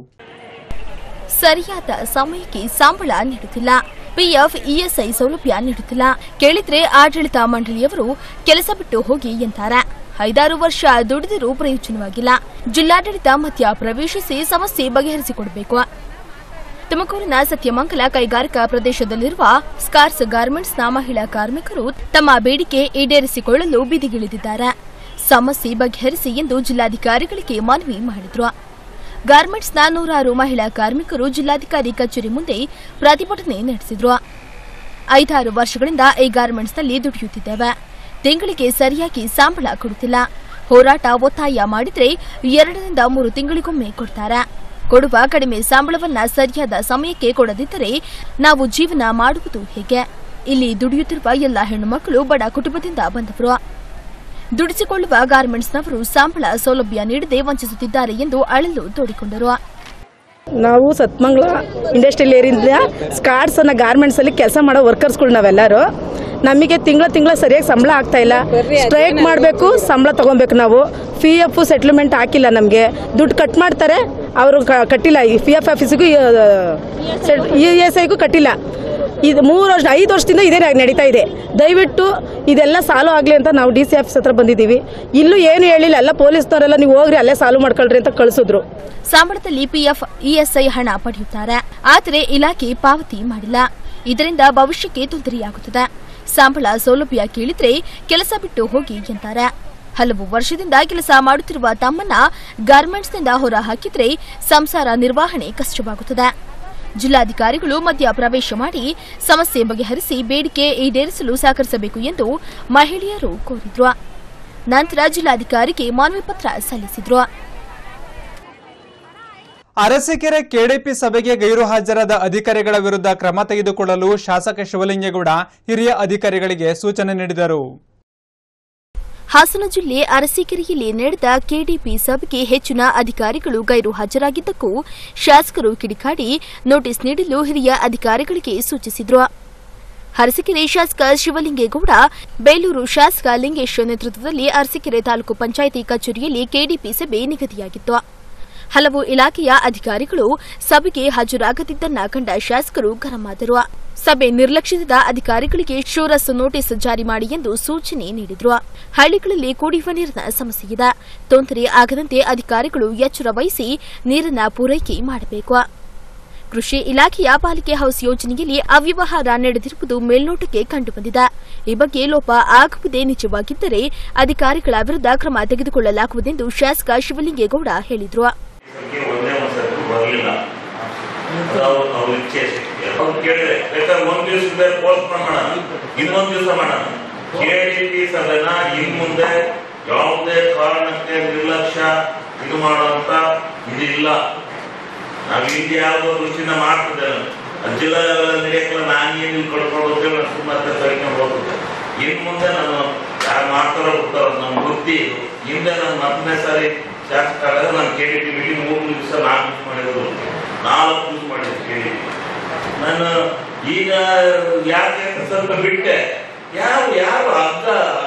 ಸರಿಯಾದ ಸಮಯಕ್ಕೆ ಸಂಬಳ ನೀಡುತ್ತಿಲ್ಲ ಪಿಎಫ್ ಇಎಸ್ಐ ಸೌಲಭ್ಯ ನೀಡುತ್ತಿಲ್ಲ ಕೇಳಿದ್ರೆ ಆಡಳಿತ ಮಂಡಳಿಯವರು ಕೆಲಸ ಬಿಟ್ಟು ಹೋಗಿ ಎಂತಾರೆ ಐದಾರು ವರ್ಷ ದುಡಿದರೂ ಪ್ರಯೋಜನವಾಗಿಲ್ಲ ಜಿಲ್ಲಾಡಳಿತ ಮಧ್ಯ ಪ್ರವೇಶಿಸಿ ಸಮಸ್ಯೆ ಬಗೆಹರಿಸಿಕೊಡಬೇಕು ತುಮಕೂರಿನ ಸತ್ಯಮಂಗಲ ಕೈಗಾರಿಕಾ ಪ್ರದೇಶದಲ್ಲಿರುವ ಸ್ಕಾರ್ಸ್ ಗಾರ್ಮೆಂಟ್ಸ್ನ ಮಹಿಳಾ ಕಾರ್ಮಿಕರು ತಮ್ಮ ಬೇಡಿಕೆ ಈಡೇರಿಸಿಕೊಳ್ಳಲು ಬೀದಿಗಿಳಿದಿದ್ದಾರೆ ಸಮಸ್ಯೆ ಬಗೆಹರಿಸಿ ಎಂದು ಜಿಲ್ಲಾಧಿಕಾರಿಗಳಿಗೆ ಮನವಿ ಮಾಡಿದ್ರು ಗಾರ್ಮೆಂಟ್ಸ್ನ ನೂರಾರು ಮಹಿಳಾ ಕಾರ್ಮಿಕರು ಜಿಲ್ಲಾಧಿಕಾರಿ ಕಚೇರಿ ಮುಂದೆ ಪ್ರತಿಭಟನೆ ನಡೆಸಿದ್ರು ಐದಾರು ವರ್ಷಗಳಿಂದ ಈ ಗಾರ್ಮೆಂಟ್ಸ್ನಲ್ಲಿ ದುಡಿಯುತ್ತಿದ್ದೇವೆ ತಿಂಗಳಿಗೆ ಸರಿಯಾಗಿ ಸಂಬಳ ಕೊಡುತ್ತಿಲ್ಲ ಹೋರಾಟ ಒತ್ತಾಯ ಮಾಡಿದ್ರೆ ಎರಡರಿಂದ ಮೂರು ತಿಂಗಳಿಗೊಮ್ಮೆ ಕೊಡ್ತಾರೆ ಕೊಡುವ ಕಡಿಮೆ ಸಂಬಳವನ್ನ ಸರಿಯಾದ ಸಮಯಕ್ಕೆ ಕೊಡದಿದ್ದರೆ ನಾವು ಜೀವನ ಮಾಡುವುದು ಹೇಗೆ ಇಲ್ಲಿ ದುಡಿಯುತ್ತಿರುವ ಎಲ್ಲ ಹೆಣ್ಣುಮಕ್ಕಳು ಬಡ ಕುಟುಂಬದಿಂದ ಬಂದವರು ದುಡಿಸಿಕೊಳ್ಳುವ ಗಾರ್ಮೆಂಟ್ಸ್ನವರು ಸಂಬಳ ಸೌಲಭ್ಯ ನೀಡದೆ ವಂಚಿಸುತ್ತಿದ್ದಾರೆ ಎಂದು ಅಳಲು ತೋಡಿಕೊಂಡರು ನಾವು ಸತ್ಮಂಗ್ಲ ಇಂಡಸ್ಟ್ರಿಯಲ್ ಏರಿಯಿಂದ ಸ್ಕಾರ್ಟ್ಸ್ ಅನ್ನೋ ಗಾರ್ಮೆಂಟ್ಸ್ ಅಲ್ಲಿ ಕೆಲಸ ಮಾಡೋ ವರ್ಕರ್ಸ್ಗಳು ನಾವೆಲ್ಲರೂ ನಮಗೆ ತಿಂಗಳ ತಿಂಗಳ ಸರಿಯಾಗಿ ಸಂಬಳ ಆಗ್ತಾ ಇಲ್ಲ ಸ್ಟ್ರೈಕ್ ಮಾಡಬೇಕು ಸಂಬಳ ತಗೊಬೇಕು ನಾವು ಪಿ ಎಫ್ ಸೆಟ್ಲ್ಮೆಂಟ್ ಹಾಕಿಲ್ಲ ನಮಗೆ ದುಡ್ಡು ಕಟ್ ಮಾಡ್ತಾರೆ ಅವರು ಕಟ್ಟಿಲ್ಲ ಈ ಪಿ ಎಫ್ ಆಫೀಸಿಗೂ ಇ ಎಸ್ ಐಗೂ ಕಟ್ಟಿಲ್ಲ ಇದು ಮೂರು ವರ್ಷ ಐದು ವರ್ಷದಿಂದ ಇದೇ ನಡೀತಾ ಇದೆ ದಯವಿಟ್ಟು ಇದೆಲ್ಲ ಸಾಲ್ವ್ ಆಗಲಿ ಅಂತ ನಾವು ಡಿ ಸಿ ಆಫೀಸ್ ಹತ್ರ ಬಂದಿದ್ದೀವಿ ಇಲ್ಲೂ ಏನು ಹೇಳಿಲ್ಲ ಎಲ್ಲ ಪೊಲೀಸ್ನವರೆಲ್ಲ ನೀವು ಹೋಗ್ರಿ ಅಲ್ಲೇ ಸಾಲ್ವ್ ಮಾಡ್ಕೊಳ್ರಿ ಅಂತ ಕಳಿಸಿದ್ರು ಸಂಬಳದಲ್ಲಿ ಪಿಎಫ್ ಇಎಸ್ಐ ಹಣ ಪಡೆಯುತ್ತಾರೆ ಆದರೆ ಇಲಾಖೆ ಪಾವತಿ ಮಾಡಿಲ್ಲ ಇದರಿಂದ ಭವಿಷ್ಯಕ್ಕೆ ತೊಂದರೆಯಾಗುತ್ತದೆ ಸಂಬಳ ಸೌಲಭ್ಯ ಕೇಳಿದ್ರೆ ಕೆಲಸ ಬಿಟ್ಟು ಹೋಗಿ ಎಂತಾರೆ ಹಲವು ವರ್ಷದಿಂದ ಕೆಲಸ ಮಾಡುತ್ತಿರುವ ತಮ್ಮನ್ನ ಗಾರ್ಮೆಂಟ್ಸ್ನಿಂದ ಹೊರ ಹಾಕಿದ್ರೆ ಸಂಸಾರ ನಿರ್ವಹಣೆ ಕಷ್ಟವಾಗುತ್ತದೆ ಜಿಲ್ಲಾಧಿಕಾರಿಗಳು ಮಧ್ಯ ಪ್ರವೇಶ ಮಾಡಿ ಸಮಸ್ಯೆ ಬಗೆಹರಿಸಿ ಬೇಡಿಕೆ ಈಡೇರಿಸಲು ಸಹಕರಿಸಬೇಕು ಎಂದು ಮಹಿಳೆಯರು ಕೋರಿದ್ರು ನಂತರ ಜಿಲ್ಲಾಧಿಕಾರಿಗೆ ಮನವಿ ಪತ್ರ ಸಲ್ಲಿಸಿದ್ರು ಅರಸೀಕೆರೆ ಕೆಡಿಪಿ ಸಭೆಗೆ ಗೈರು ಹಾಜರಾದ ಅಧಿಕಾರಿಗಳ ವಿರುದ್ಧ ಕ್ರಮ ತೆಗೆದುಕೊಳ್ಳಲು ಶಾಸಕ ಶಿವಲಿಂಗೇಗೌಡ ಹಿರಿಯ ಅಧಿಕಾರಿಗಳಿಗೆ ಸೂಚನೆ ನೀಡಿದರು ಹಾಸನ ಜಿಲ್ಲೆ ಅರಸೀಕೆರೆಯಲ್ಲಿ ನಡೆದ ಕೆಡಿಪಿ ಸಭೆಗೆ ಹೆಚ್ಚಿನ ಅಧಿಕಾರಿಗಳು ಗೈರು ಹಾಜರಾಗಿದ್ದಕ್ಕೂ ಶಾಸಕರು ಕಿಡಿಕಾಡಿ ನೋಟಿಸ್ ನೀಡಲು ಹಿರಿಯ ಅಧಿಕಾರಿಗಳಿಗೆ ಸೂಚಿಸಿದ್ರು ಅರಸೀಕೆರೆ ಶಾಸಕ ಶಿವಲಿಂಗೇಗೌಡ ಬೇಲೂರು ಶಾಸಕ ಲಿಂಗೇಶ್ ನೇತೃತ್ವದಲ್ಲಿ ಅರಸೀಕೆರೆ ತಾಲೂಕು ಪಂಚಾಯಿತಿ ಕಚೇರಿಯಲ್ಲಿ ಕೆಡಿಪಿ ಸಭೆ ನಿಗದಿಯಾಗಿತ್ತು ಹಲವು ಇಲಾಖೆಯ ಅಧಿಕಾರಿಗಳು ಸಭೆಗೆ ಹಾಜರಾಗದಿದ್ದನ್ನ ಕಂಡ ಶಾಸಕರು ಗರಂ ಆದರು ಸಭೆ ನಿರ್ಲಕ್ಷ್ಯದ ಅಧಿಕಾರಿಗಳಿಗೆ ಶೋರಸ್ ನೋಟಿಸ್ ಜಾರಿ ಮಾಡಿ ಎಂದು ಸೂಚನೆ ನೀಡಿದ್ರು ಹಳ್ಳಿಗಳಲ್ಲಿ ಕುಡಿಯುವ ನೀರಿನ ಸಮಸ್ಯೆ ಇದೆ ತೊಂದರೆ ಆಗದಂತೆ ಅಧಿಕಾರಿಗಳು ಎಚ್ಚರ ವಹಿಸಿ ನೀರನ್ನ ಪೂರೈಕೆ ಮಾಡಬೇಕು ಕೃಷಿ ಇಲಾಖೆಯ ಪಾಲಿಕೆ ಹೌಸ್ ಯೋಜನೆಯಲ್ಲಿ ಅವ್ಯವಹಾರ ನಡೆದಿರುವುದು ಮೇಲ್ನೋಟಕ್ಕೆ ಕಂಡುಬಂದಿದೆ ಈ ಬಗ್ಗೆ ಲೋಪ ಆಗುವುದೇ ನಿಜವಾಗಿದ್ದರೆ ಅಧಿಕಾರಿಗಳ ವಿರುದ್ಧ ಕ್ರಮ ತೆಗೆದುಕೊಳ್ಳಲಾಗುವುದೆಂದು ಶಾಸಕ ಶಿವಲಿಂಗೇಗೌಡ ಹೇಳಿದ್ರು ಸಂಖ್ಯೆ ಒಂದೇ ಒಂದು ಸರ್ತಿ ಬರಲಿಲ್ಲ ಅದು ಅವ್ರ ಅವ್ರ ಇಚ್ಛೆ ಅಷ್ಟೇ. ಅವ್ರು ಕೇಳಿದ್ರೆ ಬೇಕಾದ್ರೆ ಒಂದ್ ದಿವಸದ ಪೋಸ್ಟ್ ಮಾಡೋಣ ಇನ್ನೊಂದ್ ದಿವಸ ಮಾಡೋಣ ಕೆಡಿಪಿ ಸಭೆನ ಇನ್ ಮುಂದೆ ಯಾವುದೇ ಕಾರಣಕ್ಕೆ ನಿರ್ಲಕ್ಷ್ಯ ಇದು ಮಾಡುವಂತ ಇದಿಲ್ಲ ನಾವ್ ಈಗ ಯಾವ್ದೋ ರುಚಿನ ಮಾಡ್ತಿದ್ದೆ ಜಿಲ್ಲಾ ನಡೆಯಕ್ಕೆಲ್ಲ ನಾನು ಏನು ಇಲ್ಲಿ ಕಳ್ಕೊಂಡು ಹೋಗ್ತೇವೆ ನಾನು ಸುಮ್ಮನೆ ಕರ್ಕೊಂಡು ಹೋಗುತ್ತೆ ಇನ್ ಮುಂದೆ ನಾನು ಯಾರು ಮಾಡ್ತಾರೋ ಬಿಡ್ತಾರೋ ನಮ್ಮ ವೃತ್ತಿ ಇದು ಹಿಂದೆ ನಾನು ಮೊದಲನೇ ಸಾರಿ ಶಾಸಕ ಆದಾಗ ನಾನು ಕೆ ಡಿ ಟಿ ಮೀಟಿಂಗ್ ಮೂರು ದಿವಸ ನಾಲ್ಕು ಯೂಸ್ ಮಾಡಿರೋದು ನಾಲ್ಕು ಯೂಸ್ ಮಾಡಿದ್ದು ಕೆ ಡಿ ನಾನು ಈಗ ಯಾಕೆ ಅಂತ ಸ್ವಲ್ಪ ಬಿಟ್ಟೆ ಯಾವ ಯಾರು ಅರ್ಧ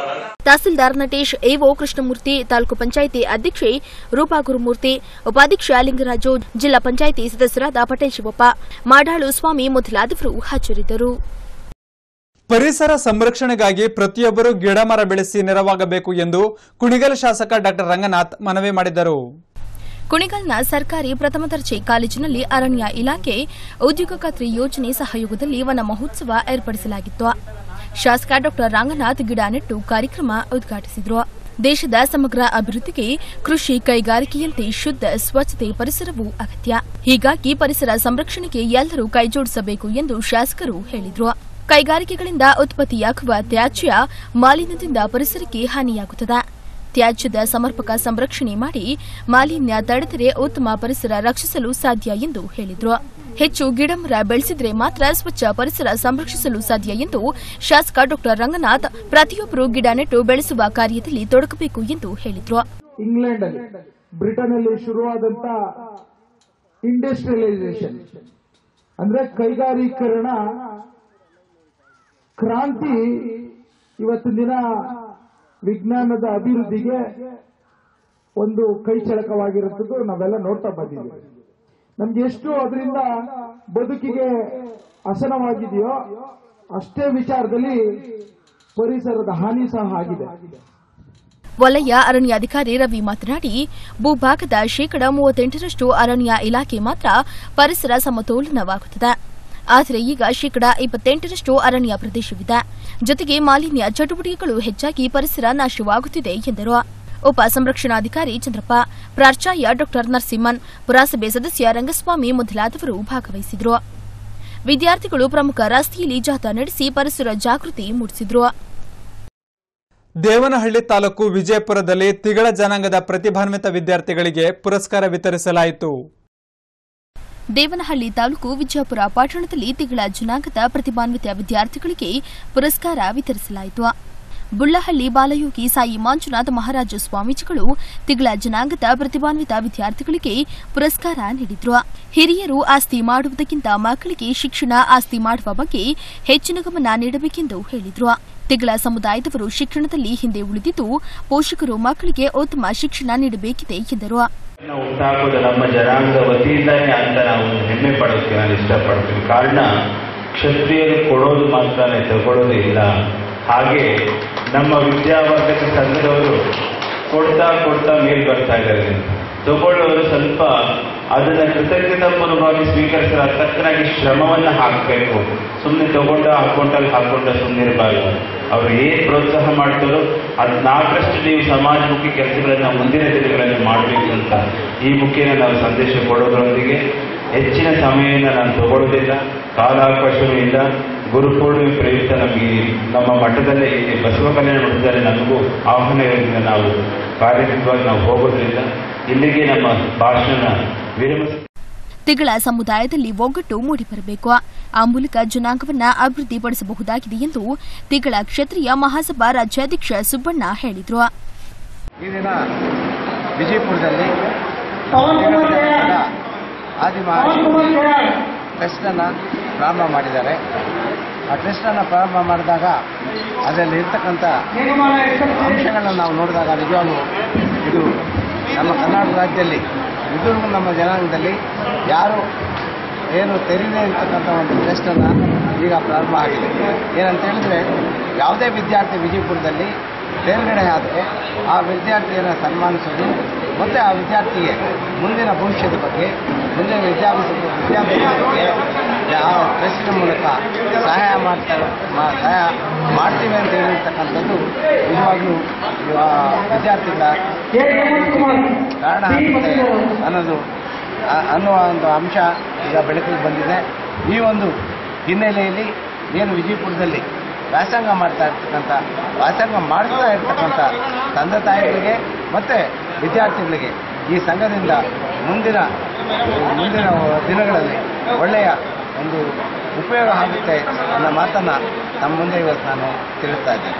ತಹಸೀಲ್ದಾರ್ ನಟೇಶ್ ಎಒ ಕೃಷ್ಣಮೂರ್ತಿ ತಾಲೂಕು ಪಂಚಾಯಿತಿ ಅಧ್ಯಕ್ಷೆ ರೂಪಾ ಗುರುಮೂರ್ತಿ ಉಪಾಧ್ಯಕ್ಷ ಲಿಂಗರಾಜು ಜಿಲ್ಲಾ ಪಂಚಾಯಿತಿ ಸದಸ್ಯರಾದ ಪಟೇಲ್ ಶಿವಪ್ಪ ಮಾಡಾಳು ಸ್ವಾಮಿ ಮೊದಲಾದವರು ಹಾಜರಿದ್ದರು ಪರಿಸರ ಸಂರಕ್ಷಣೆಗಾಗಿ ಪ್ರತಿಯೊಬ್ಬರು ಗಿಡ ಮರ ಬೆಳೆಸಿ ನೆರವಾಗಬೇಕು ಎಂದು ಕುಣಿಗಲ್ ಶಾಸಕ ಡಾ ರಂಗನಾಥ್ ಮನವಿ ಮಾಡಿದರು ಕುಣಿಗಲ್ನ ಸರ್ಕಾರಿ ಪ್ರಥಮ ದರ್ಜೆ ಕಾಲೇಜಿನಲ್ಲಿ ಅರಣ್ಯ ಇಲಾಖೆ ಉದ್ಯೋಗ ಖಾತ್ರಿ ಯೋಜನೆ ಸಹಯೋಗದಲ್ಲಿ ವನ ಮಹೋತ್ಸವ ಏರ್ಪಡಿಸಲಾಗಿತ್ತು ಶಾಸಕ ಡಾ ರಂಗನಾಥ್ ಗಿಡ ನೆಟ್ಟು ಕಾರ್ಯಕ್ರಮ ಉದ್ಘಾಟಿಸಿದರು ದೇಶದ ಸಮಗ್ರ ಅಭಿವೃದ್ಧಿಗೆ ಕೃಷಿ ಕೈಗಾರಿಕೆಯಂತೆ ಶುದ್ಧ ಸ್ವಚ್ಛತೆ ಪರಿಸರವೂ ಅಗತ್ಯ ಹೀಗಾಗಿ ಪರಿಸರ ಸಂರಕ್ಷಣೆಗೆ ಎಲ್ಲರೂ ಕೈಜೋಡಿಸಬೇಕು ಎಂದು ಶಾಸಕರು ಹೇಳಿದರು ಕೈಗಾರಿಕೆಗಳಿಂದ ಉತ್ಪತ್ತಿಯಾಗುವ ತ್ಯಾಜ್ಯ ಮಾಲಿನ್ಯದಿಂದ ಪರಿಸರಕ್ಕೆ ಹಾನಿಯಾಗುತ್ತದೆ ತ್ಯಾಜ್ಯದ ಸಮರ್ಪಕ ಸಂರಕ್ಷಣೆ ಮಾಡಿ ಮಾಲಿನ್ಯ ತಡೆದರೆ ಉತ್ತಮ ಪರಿಸರ ರಕ್ಷಿಸಲು ಸಾಧ್ಯ ಎಂದು ಹೇಳಿದರು ಹೆಚ್ಚು ಗಿಡಮರ ಬೆಳೆಸಿದರೆ ಮಾತ್ರ ಸ್ವಚ್ಛ ಪರಿಸರ ಸಂರಕ್ಷಿಸಲು ಸಾಧ್ಯ ಎಂದು ಶಾಸಕ ಡಾ ರಂಗನಾಥ್ ಪ್ರತಿಯೊಬ್ಬರು ಗಿಡ ನೆಟ್ಟು ಬೆಳೆಸುವ ಕಾರ್ಯದಲ್ಲಿ ತೊಡಗಬೇಕು ಎಂದು ಹೇಳಿದರು ಇಂಗ್ಲೆಂಡ್ ಅಲ್ಲಿ ಬ್ರಿಟನ್ ಅಲ್ಲಿ ಶುರುವಾದಂತ ಇಂಡಸ್ಟ್ರಿಯಲೈಸೇಷನ್ ಅಂದ್ರೆ ಕೈಗಾರೀಕರಣ ಕ್ರಾಂತಿ ಇವತ್ತಿನ ದಿನ ವಿಜ್ಞಾನದ ಅಭಿವೃದ್ಧಿಗೆ ಒಂದು ಕೈ ಚಳಕವಾಗಿರುತ್ತದ್ದು ನಾವೆಲ್ಲ ನೋಡ್ತಾ ಬಂದಿದ್ದೀವಿ ನಮ್ಗೆ ಎಷ್ಟು ಅದರಿಂದ ಬದುಕಿಗೆ ಹಸನವಾಗಿದೆಯೋ ಅಷ್ಟೇ ವಿಚಾರದಲ್ಲಿ ಪರಿಸರದ ಹಾನಿ ಸಹ ಆಗಿದೆ ವಲಯ ಅರಣ್ಯಾಧಿಕಾರಿ ರವಿ ಮಾತನಾಡಿ ಭೂಭಾಗದ ಶೇಕಡ ಮೂವತ್ತೆಂಟರಷ್ಟು ಅರಣ್ಯ ಇಲಾಖೆ ಮಾತ್ರ ಪರಿಸರ ಸಮತೋಲನವಾಗುತ್ತದೆ ಆದರೆ ಈಗ ಶೇಕಡ ಇಪ್ಪತ್ತೆಂಟರಷ್ಟು ಅರಣ್ಯ ಪ್ರದೇಶವಿದೆ ಜೊತೆಗೆ ಮಾಲಿನ್ಯ ಚಟುವಟಿಕೆಗಳು ಹೆಚ್ಚಾಗಿ ಪರಿಸರ ನಾಶವಾಗುತ್ತಿದೆ ಎಂದರು ಉಪ ಸಂರಕ್ಷಣಾಧಿಕಾರಿ ಚಂದ್ರಪ್ಪ ಪ್ರಾಚಾರ್ಯ ಡಾ ನರಸಿಂಹನ್ ಪುರಸಭೆ ಸದಸ್ಯ ರಂಗಸ್ವಾಮಿ ಮೊದಲಾದವರು ಭಾಗವಹಿಸಿದರು ವಿದ್ಯಾರ್ಥಿಗಳು ಪ್ರಮುಖ ರಸ್ತೆಯಲ್ಲಿ ಜಾಥಾ ನಡೆಸಿ ಪರಿಸರ ಜಾಗೃತಿ ಮೂಡಿಸಿದರು ದೇವನಹಳ್ಳಿ ತಾಲೂಕು ವಿಜಯಪುರದಲ್ಲಿ ತಿಗಳ ಜನಾಂಗದ ಪ್ರತಿಭಾನ್ವಿತ ವಿದ್ಯಾರ್ಥಿಗಳಿಗೆ ಪುರಸ್ಕಾರ ವಿತರಿಸಲಾಯಿತು ದೇವನಹಳ್ಳಿ ತಾಲೂಕು ವಿಜಯಪುರ ಪಟ್ಟಣದಲ್ಲಿ ತಿಂಗಳ ಜನಾಂಗದ ಪ್ರತಿಭಾನ್ವಿತ ವಿದ್ಯಾರ್ಥಿಗಳಿಗೆ ಪುರಸ್ಕಾರ ವಿತರಿಸಲಾಯಿತು ಬುಳ್ಳಹಳ್ಳಿ ಬಾಲಯೋಗಿ ಸಾಯಿ ಮಂಜುನಾಥ ಮಹಾರಾಜ ಸ್ವಾಮೀಜಿಗಳು ತಿಂಗಳ ಜನಾಂಗದ ಪ್ರತಿಭಾನ್ವಿತ ವಿದ್ಯಾರ್ಥಿಗಳಿಗೆ ಪುರಸ್ಕಾರ ನೀಡಿದ್ರು ಹಿರಿಯರು ಆಸ್ತಿ ಮಾಡುವುದಕ್ಕಿಂತ ಮಕ್ಕಳಿಗೆ ಶಿಕ್ಷಣ ಆಸ್ತಿ ಮಾಡುವ ಬಗ್ಗೆ ಹೆಚ್ಚಿನ ಗಮನ ನೀಡಬೇಕೆಂದು ಹೇಳಿದ್ರು ತಿಗಳ ಸಮುದಾಯದವರು ಶಿಕ್ಷಣದಲ್ಲಿ ಹಿಂದೆ ಉಳಿದಿದ್ದು ಪೋಷಕರು ಮಕ್ಕಳಿಗೆ ಉತ್ತಮ ಶಿಕ್ಷಣ ನೀಡಬೇಕಿದೆ ಎಂದರು ನಾವು ಹುಟ್ಟಾಕೋದು ನಮ್ಮ ಜನಾಂಗದ ವತಿಯಿಂದಾನೇ ಅಂತ ನಾವು ಹೆಮ್ಮೆ ಪಡೋದಕ್ಕೆ ನಾನು ಇಷ್ಟಪಡ್ತೀನಿ ಕಾರಣ ಕ್ಷತ್ರಿಯರು ಕೊಡೋದು ಮಾತ್ರನೇ ತಗೊಳ್ಳೋದು ಇಲ್ಲ ಹಾಗೆ ನಮ್ಮ ವಿದ್ಯಾವರ್ಗದ ಸಂಘದವರು ಕೊಡ್ತಾ ಕೊಡ್ತಾ ಮೇಲ್ ಬರ್ತಾ ಇದ್ದಾರೆ ತಗೊಳ್ಳೋರು ಸ್ವಲ್ಪ ಅದನ್ನ ಕೃತಜ್ಞತಾಪೂರ್ವವಾಗಿ ಸ್ವೀಕರಿಸಿದ ತಕ್ಕನಾಗಿ ಶ್ರಮವನ್ನ ಹಾಕಬೇಕು ಸುಮ್ಮನೆ ತಗೊಂಡ ಹಾಕೊಂಡಲ್ಲಿ ಹಾಕೊಂಡ ಸುಮ್ಮನಿರಬಾರ್ದು ಅವರು ಏನ್ ಪ್ರೋತ್ಸಾಹ ಮಾಡ್ತಾರೋ ಅದ್ ನಾಲ್ಕರಷ್ಟು ನೀವು ಸಮಾಜಮುಖಿ ಕೆಲಸಗಳನ್ನ ಮುಂದಿನ ದಿನಗಳಲ್ಲಿ ಮಾಡಬೇಕು ಅಂತ ಈ ಮುಖೇನ ನಾವು ಸಂದೇಶ ಕೊಡೋದ್ರೊಂದಿಗೆ ಹೆಚ್ಚಿನ ಸಮಯನ ನಾನು ತಗೊಳ್ಳೋದಿಲ್ಲ ಕಾಲಾವಕಾಶವೂ ಇಲ್ಲ ಗುರುಪೂರ್ಣಿಮೆ ಪ್ರಯುಕ್ತ ನಮಗೆ ನಮ್ಮ ಮಠದಲ್ಲೇ ಇಲ್ಲಿ ಬಸವ ಕಲ್ಯಾಣ ಮಠದಲ್ಲಿ ನಮಗೂ ಆಹ್ವಾನ ಇರೋದ್ರಿಂದ ನಾವು ಕಾರ್ಯಕ್ರಮವಾಗಿ ನಾವು ಹೋಗೋದ್ರಿಂದ ಇಲ್ಲಿಗೆ ನಮ್ಮ ಭಾಷಣ ವಿರಮಿಸ ತಿಗಳ ಸಮುದಾಯದಲ್ಲಿ ಒಗ್ಗಟ್ಟು ಮೂಡಿಬರಬೇಕು ಆ ಮೂಲಕ ಜನಾಂಗವನ್ನ ಅಭಿವೃದ್ಧಿಪಡಿಸಬಹುದಾಗಿದೆ ಎಂದು ತಿಗಳ ಕ್ಷತ್ರಿಯ ಮಹಾಸಭಾ ರಾಜ್ಯಾಧ್ಯಕ್ಷ ಸುಬ್ಬಣ್ಣ ಹೇಳಿದರು ಈ ದಿನ ವಿಜಯಪುರದಲ್ಲಿ ಜಗತ್ತಿನ ಆದಿಮಹರ್ಷಿ ಟ್ರಸ್ಟನ್ನು ಪ್ರಾರಂಭ ಮಾಡಿದ್ದಾರೆ ಆ ಟ್ರಸ್ಟನ್ನು ಪ್ರಾರಂಭ ಮಾಡಿದಾಗ ಅದರಲ್ಲಿ ಇರ್ತಕ್ಕಂಥ ಅಂಶಗಳನ್ನು ನಾವು ನೋಡಿದಾಗ ನಿಜವಾಗ್ಲೂ ಇದು ನಮ್ಮ ಕರ್ನಾಟಕ ರಾಜ್ಯದಲ್ಲಿ ಇದು ನಮ್ಮ ಜನಾಂಗದಲ್ಲಿ ಯಾರು ಏನು ತೆರೀದೇ ಇರ್ತಕ್ಕಂಥ ಒಂದು ಟ್ರಸ್ಟನ್ನು ಈಗ ಪ್ರಾರಂಭ ಆಗಿದೆ ಏನಂತ ಹೇಳಿದ್ರೆ ಯಾವುದೇ ವಿದ್ಯಾರ್ಥಿ ವಿಜಯಪುರದಲ್ಲಿ ತೇರ್ಗಡೆ ಆದರೆ ಆ ವಿದ್ಯಾರ್ಥಿಯನ್ನು ಸನ್ಮಾನಿಸೋದು ಮತ್ತು ಆ ವಿದ್ಯಾರ್ಥಿಗೆ ಮುಂದಿನ ಭವಿಷ್ಯದ ಬಗ್ಗೆ ಮುಂದಿನ ವಿದ್ಯಾಭ್ಯಾಸ ವಿದ್ಯಾಭ್ಯಾಸದ ಬಗ್ಗೆ ಆ ಟ್ರಸ್ಟಿನ ಮೂಲಕ ಸಹಾಯ ಮಾಡ್ತಾರೆ ಮಾ- ಸಹಾಯ ಮಾಡ್ತೀವಿ ಅಂತ ಹೇಳಿರ್ತಕ್ಕಂಥದ್ದು ನಿಜವಾಗ್ಲೂ ಆ ವಿದ್ಯಾರ್ಥಿಗಳ ಕಾರಣ ಆಗುತ್ತೆ ಅನ್ನೋದು ಆ- ಅನ್ನುವ ಒಂದು ಅಂಶ ಈಗ ಬೆಳಕಿಗೆ ಬಂದಿದೆ ಈ ಒಂದು ಹಿನ್ನೆಲೆಯಲ್ಲಿ ಏನು ವಿಜಯಪುರದಲ್ಲಿ ವ್ಯಾಸಂಗ ಮಾಡ್ತಾ ಇರ್ತಕ್ಕಂಥ ವ್ಯಾಸಂಗ ಮಾಡ್ತಾ ಇರ್ತಕ್ಕಂಥ ತಂದೆ ತಾಯಿಗಳಿಗೆ ಮತ್ತು ವಿದ್ಯಾರ್ಥಿಗಳಿಗೆ ಈ ಸಂಘದಿಂದ ಮುಂದಿನ ಮುಂದಿನ ದಿನಗಳಲ್ಲಿ ಒಳ್ಳೆಯ ಒಂದು ಉಪಯೋಗ ಆಗುತ್ತೆ ಅನ್ನೋ ಮಾತನ್ನು ನಮ್ಮ ಮುಂದೆ ಇವತ್ತು ನಾನು ತಿಳಿಸ್ತಾ ಇದ್ದೇನೆ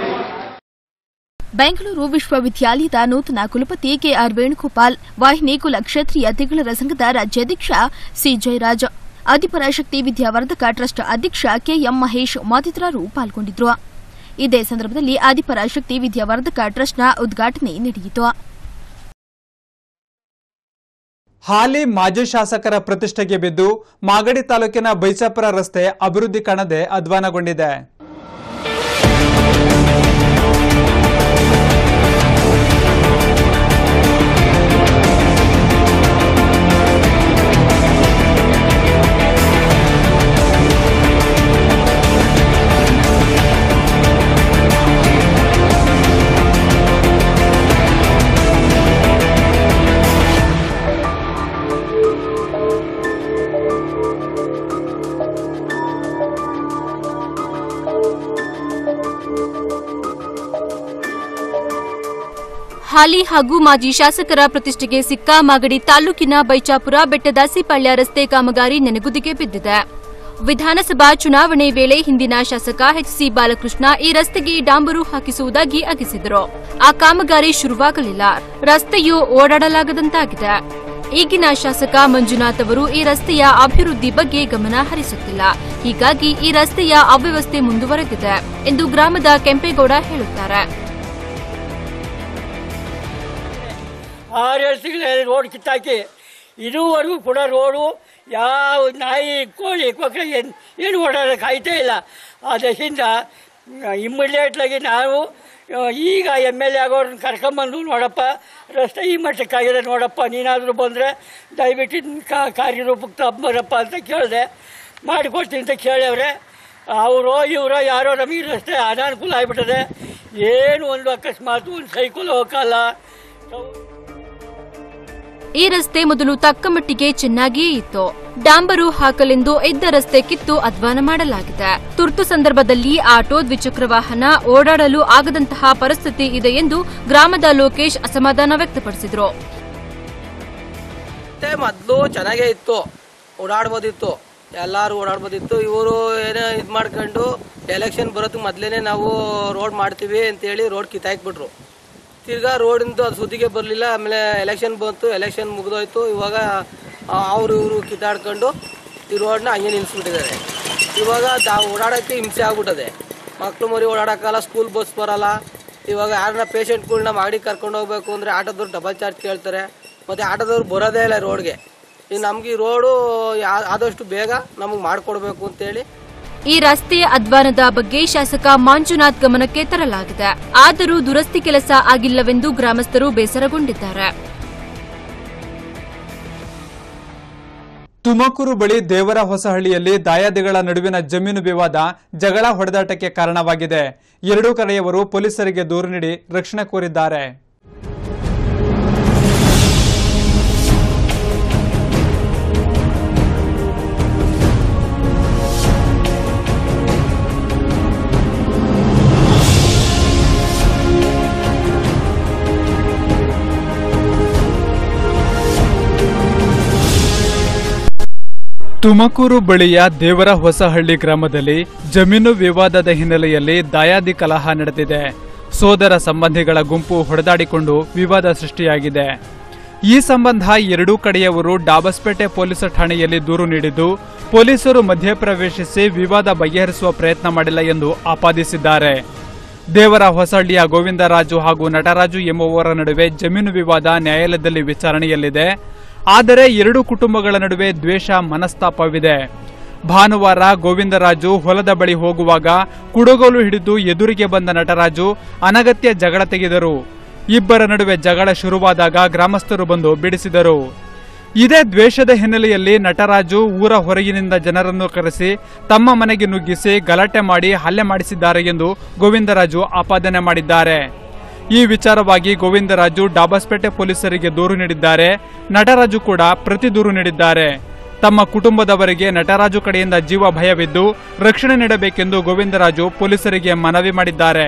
ಬೆಂಗಳೂರು ವಿಶ್ವವಿದ್ಯಾಲಯದ ನೂತನ ಕುಲಪತಿ ಕೆಆರ್ ವೇಣುಗೋಪಾಲ್ ವಾಹಿನಿ ಕುಲ ಕ್ಷತ್ರಿಯ ತಿಗಳರ ಸಂಘದ ರಾಜ್ಯಾಧ್ಯಕ್ಷ ಸಿ ಜಯರಾಜ್ ಆದಿಪರಾಶಕ್ತಿ ವಿದ್ಯಾವರ್ಧಕ ಟ್ರಸ್ಟ್ ಅಧ್ಯಕ್ಷ ಕೆಎಂ ಮಹೇಶ್ ಮತ್ತಿತರರು ಪಾಲ್ಗೊಂಡಿದ್ದರು ಇದೇ ಸಂದರ್ಭದಲ್ಲಿ ಆದಿಪರಾಶಕ್ತಿ ವಿದ್ಯಾವರ್ಧಕ ಟ್ರಸ್ಟ್ನ ಉದ್ಘಾಟನೆ ನಡೆಯಿತು ಹಾಲಿ ಮಾಜಿ ಶಾಸಕರ ಪ್ರತಿಷ್ಠೆಗೆ ಬಿದ್ದು ಮಾಗಡಿ ತಾಲೂಕಿನ ಬೈಚಾಪುರ ರಸ್ತೆ ಅಭಿವೃದ್ಧಿ ಕಾಣದೆ ಅಧ್ವಾನಗೊಂಡಿದೆ ಹಾಲಿ ಹಾಗೂ ಮಾಜಿ ಶಾಸಕರ ಪ್ರತಿಷ್ಠೆಗೆ ಸಿಕ್ಕ ಮಾಗಡಿ ತಾಲೂಕಿನ ಬೈಚಾಪುರ ಬೆಟ್ಟದಾಸಿಪಾಳ್ಯ ರಸ್ತೆ ಕಾಮಗಾರಿ ನೆನೆಗುದಿಗೆ ಬಿದ್ದಿದೆ ವಿಧಾನಸಭಾ ಚುನಾವಣೆ ವೇಳೆ ಹಿಂದಿನ ಶಾಸಕ ಎಚ್ಸಿ ಬಾಲಕೃಷ್ಣ ಈ ರಸ್ತೆಗೆ ಡಾಂಬರು ಹಾಕಿಸುವುದಾಗಿ ಅಗಿಸಿದರು ಆ ಕಾಮಗಾರಿ ಶುರುವಾಗಲಿಲ್ಲ ರಸ್ತೆಯು ಓಡಾಡಲಾಗದಂತಾಗಿದೆ ಈಗಿನ ಶಾಸಕ ಮಂಜುನಾಥ್ ಅವರು ಈ ರಸ್ತೆಯ ಅಭಿವೃದ್ಧಿ ಬಗ್ಗೆ ಗಮನ ಹರಿಸುತ್ತಿಲ್ಲ ಹೀಗಾಗಿ ಈ ರಸ್ತೆಯ ಅವ್ಯವಸ್ಥೆ ಮುಂದುವರೆದಿದೆ ಎಂದು ಗ್ರಾಮದ ಕೆಂಪೇಗೌಡ ಹೇಳುತ್ತಾರೆ ಆರು ವರ್ಷಗಳಲ್ಲಿ ರೋಡ್ ಕಿತ್ತಾಕಿ ಇದುವರೆಗೂ ಕೂಡ ರೋಡು ಯಾವ ನಾಯಿ ಕೋಳಿ ಕೊಕ್ಕರೆ ಏನು ಏನು ಓಡಾಡೋಕೆ ಆಯ್ತೇ ಇಲ್ಲ ಅದರಿಂದ ಇಮ್ಮಿಡಿಯೇಟ್ಲಾಗಿ ನಾವು ಆ, ಈಗ ಎಮ್ ಎಲ್ ಎ ಆಗೋರನ್ನ ಕರ್ಕೊಂಬಂದು ನೋಡಪ್ಪ ರಸ್ತೆ ಈ ಮಟ್ಟಕ್ಕಾಗಿದೆ ನೋಡಪ್ಪ ನೀನಾದರೂ ಬಂದರೆ ದಯವಿಟ್ಟು ಇದನ್ನ ಕಾ ಕಾರ್ಯರೂಪಕ್ಕೆ ತಗೊಂಬರಪ್ಪ ಅಂತ ಕೇಳಿದೆ ಮಾಡಿಕೊಡ್ತೀನಿ ಅಂತ ಕೇಳವ್ರೆ ಅವರೋ ಇವರೋ ಯಾರೋ ನಮಗೆ ರಸ್ತೆ ಅನಾನುಕೂಲ ಆಗಿಬಿಟ್ಟದೆ ಏನು ಒಂದು ಅಕಸ್ಮಾತ್ ಒಂದು ಸೈಕಲ್ ಹೋಗಲ್ಲ ಈ ರಸ್ತೆ ಮೊದಲು ತಕ್ಕ ಮಟ್ಟಿಗೆ ಚೆನ್ನಾಗಿಯೇ ಇತ್ತು ಡಾಂಬರು ಹಾಕಲೆಂದು ಇದ್ದ ರಸ್ತೆ ಕಿತ್ತು ಅಧ್ವಾನ ಮಾಡಲಾಗಿದೆ ತುರ್ತು ಸಂದರ್ಭದಲ್ಲಿ ಆಟೋ ದ್ವಿಚಕ್ರ ವಾಹನ ಓಡಾಡಲು ಆಗದಂತಹ ಪರಿಸ್ಥಿತಿ ಇದೆ ಎಂದು ಗ್ರಾಮದ ಲೋಕೇಶ್ ಅಸಮಾಧಾನ ವ್ಯಕ್ತಪಡಿಸಿದರು ಮತ್ತೆ ಮೊದಲು ಚೆನ್ನಾಗೇ ಇತ್ತು ಓಡಾಡ್ಬೋದಿತ್ತು ಎಲ್ಲರೂ ಓಡಾಡ್ಬೋದಿತ್ತು ಇವರು ಏನೋ ಇದು ಮಾಡ್ಕೊಂಡು ಎಲೆಕ್ಷನ್ ಬರೋದಕ್ಕೆ ಮೊದಲೇನೆ ನಾವು ರೋಡ್ ಮಾಡ್ತೀವಿ ಅಂತೇಳಿ ರೋಡ್ ಕಿತ್ತಾಕ್ಬಿಟ್ರು ತಿರ್ಗಾ ರೋಡಿಂದು ಅದು ಸುದ್ದಿಗೆ ಬರಲಿಲ್ಲ ಆಮೇಲೆ ಎಲೆಕ್ಷನ್ ಬಂತು ಎಲೆಕ್ಷನ್ ಮುಗಿದೋಯ್ತು ಇವಾಗ ಅವರು ಇವರು ಕಿತ್ತಾಡ್ಕೊಂಡು ಈ ರೋಡ್ನ ಹಂಗೆ ನಿಲ್ಲಿಸ್ಬಿಟ್ಟಿದ್ದಾರೆ ಇವಾಗ ತಾವು ಓಡಾಡೋಕ್ಕೆ ಹಿಂಸೆ ಆಗ್ಬಿಟ್ಟದೆ ಮಕ್ಳು ಮರಿ ಓಡಾಡೋಕ್ಕಲ್ಲ ಸ್ಕೂಲ್ ಬಸ್ ಬರಲ್ಲ ಇವಾಗ ಯಾರನ್ನ ಪೇಷಂಟ್ಗಳ್ನ ಮಾಡಿ ಕರ್ಕೊಂಡು ಹೋಗ್ಬೇಕು ಅಂದರೆ ಆಟೋದವ್ರು ಡಬಲ್ ಚಾರ್ಜ್ ಕೇಳ್ತಾರೆ ಮತ್ತು ಆಟೋದವ್ರು ಬರೋದೇ ಇಲ್ಲ ರೋಡ್ಗೆ ಈಗ ನಮ್ಗೆ ಈ ರೋಡು ಯಾ- ಆದಷ್ಟು ಬೇಗ ನಮಗೆ ಮಾಡಿಕೊಡ್ಬೇಕು ಅಂತೇಳಿ ಈ ರಸ್ತೆಯ ಅಧ್ವಾನದ ಬಗ್ಗೆ ಶಾಸಕ ಮಂಜುನಾಥ್ ಗಮನಕ್ಕೆ ತರಲಾಗಿದೆ ಆದರೂ ದುರಸ್ತಿ ಕೆಲಸ ಆಗಿಲ್ಲವೆಂದು ಗ್ರಾಮಸ್ಥರು ಬೇಸರಗೊಂಡಿದ್ದಾರೆ ತುಮಕೂರು ಬಳಿ ದೇವರ ಹೊಸಹಳ್ಳಿಯಲ್ಲಿ ದಾಯಾದಿಗಳ ನಡುವಿನ ಜಮೀನು ವಿವಾದ ಜಗಳ ಹೊಡೆದಾಟಕ್ಕೆ ಕಾರಣವಾಗಿದೆ ಎರಡೂ ಕಡೆಯವರು ಪೊಲೀಸರಿಗೆ ದೂರು ನೀಡಿ ರಕ್ಷಣೆ ಕೋರಿದ್ದಾರೆ ತುಮಕೂರು ಬಳಿಯ ದೇವರ ಹೊಸಹಳ್ಳಿ ಗ್ರಾಮದಲ್ಲಿ ಜಮೀನು ವಿವಾದದ ಹಿನ್ನೆಲೆಯಲ್ಲಿ ದಾಯಾದಿ ಕಲಹ ನಡೆದಿದೆ ಸೋದರ ಸಂಬಂಧಿಗಳ ಗುಂಪು ಹೊಡೆದಾಡಿಕೊಂಡು ವಿವಾದ ಸೃಷ್ಟಿಯಾಗಿದೆ ಈ ಸಂಬಂಧ ಎರಡೂ ಕಡೆಯವರು ಡಾಬಸ್ಪೇಟೆ ಪೊಲೀಸ್ ಠಾಣೆಯಲ್ಲಿ ದೂರು ನೀಡಿದ್ದು ಪೊಲೀಸರು ಮಧ್ಯಪ್ರವೇಶಿಸಿ ವಿವಾದ ಬಗೆಹರಿಸುವ ಪ್ರಯತ್ನ ಮಾಡಿಲ್ಲ ಎಂದು ಆಪಾದಿಸಿದ್ದಾರೆ ದೇವರ ಹೊಸಹಳ್ಳಿಯ ಗೋವಿಂದರಾಜು ಹಾಗೂ ನಟರಾಜು ಎಂಬುವವರ ನಡುವೆ ಜಮೀನು ವಿವಾದ ನ್ಯಾಯಾಲಯದಲ್ಲಿ ವಿಚಾರಣೆಯಲ್ಲಿದೆ ಆದರೆ ಎರಡೂ ಕುಟುಂಬಗಳ ನಡುವೆ ದ್ವೇಷ ಮನಸ್ತಾಪವಿದೆ ಭಾನುವಾರ ಗೋವಿಂದರಾಜು ಹೊಲದ ಬಳಿ ಹೋಗುವಾಗ ಕುಡುಗೋಲು ಹಿಡಿದು ಎದುರಿಗೆ ಬಂದ ನಟರಾಜು ಅನಗತ್ಯ ಜಗಳ ತೆಗೆದರು ಇಬ್ಬರ ನಡುವೆ ಜಗಳ ಶುರುವಾದಾಗ ಗ್ರಾಮಸ್ಥರು ಬಂದು ಬಿಡಿಸಿದರು ಇದೇ ದ್ವೇಷದ ಹಿನ್ನೆಲೆಯಲ್ಲಿ ನಟರಾಜು ಊರ ಹೊರಗಿನಿಂದ ಜನರನ್ನು ಕರೆಸಿ ತಮ್ಮ ಮನೆಗೆ ನುಗ್ಗಿಸಿ ಗಲಾಟೆ ಮಾಡಿ ಹಲ್ಲೆ ಮಾಡಿಸಿದ್ದಾರೆ ಎಂದು ಗೋವಿಂದರಾಜು ಆಪಾದನೆ ಮಾಡಿದ್ದಾರೆ ಈ ವಿಚಾರವಾಗಿ ಗೋವಿಂದರಾಜು ಡಾಬಸ್ಪೇಟೆ ಪೊಲೀಸರಿಗೆ ದೂರು ನೀಡಿದ್ದಾರೆ ನಟರಾಜು ಕೂಡ ಪ್ರತಿ ದೂರು ನೀಡಿದ್ದಾರೆ ತಮ್ಮ ಕುಟುಂಬದವರಿಗೆ ನಟರಾಜು ಕಡೆಯಿಂದ ಜೀವ ಭಯವಿದ್ದು ರಕ್ಷಣೆ ನೀಡಬೇಕೆಂದು ಗೋವಿಂದರಾಜು ಪೊಲೀಸರಿಗೆ ಮನವಿ ಮಾಡಿದ್ದಾರೆ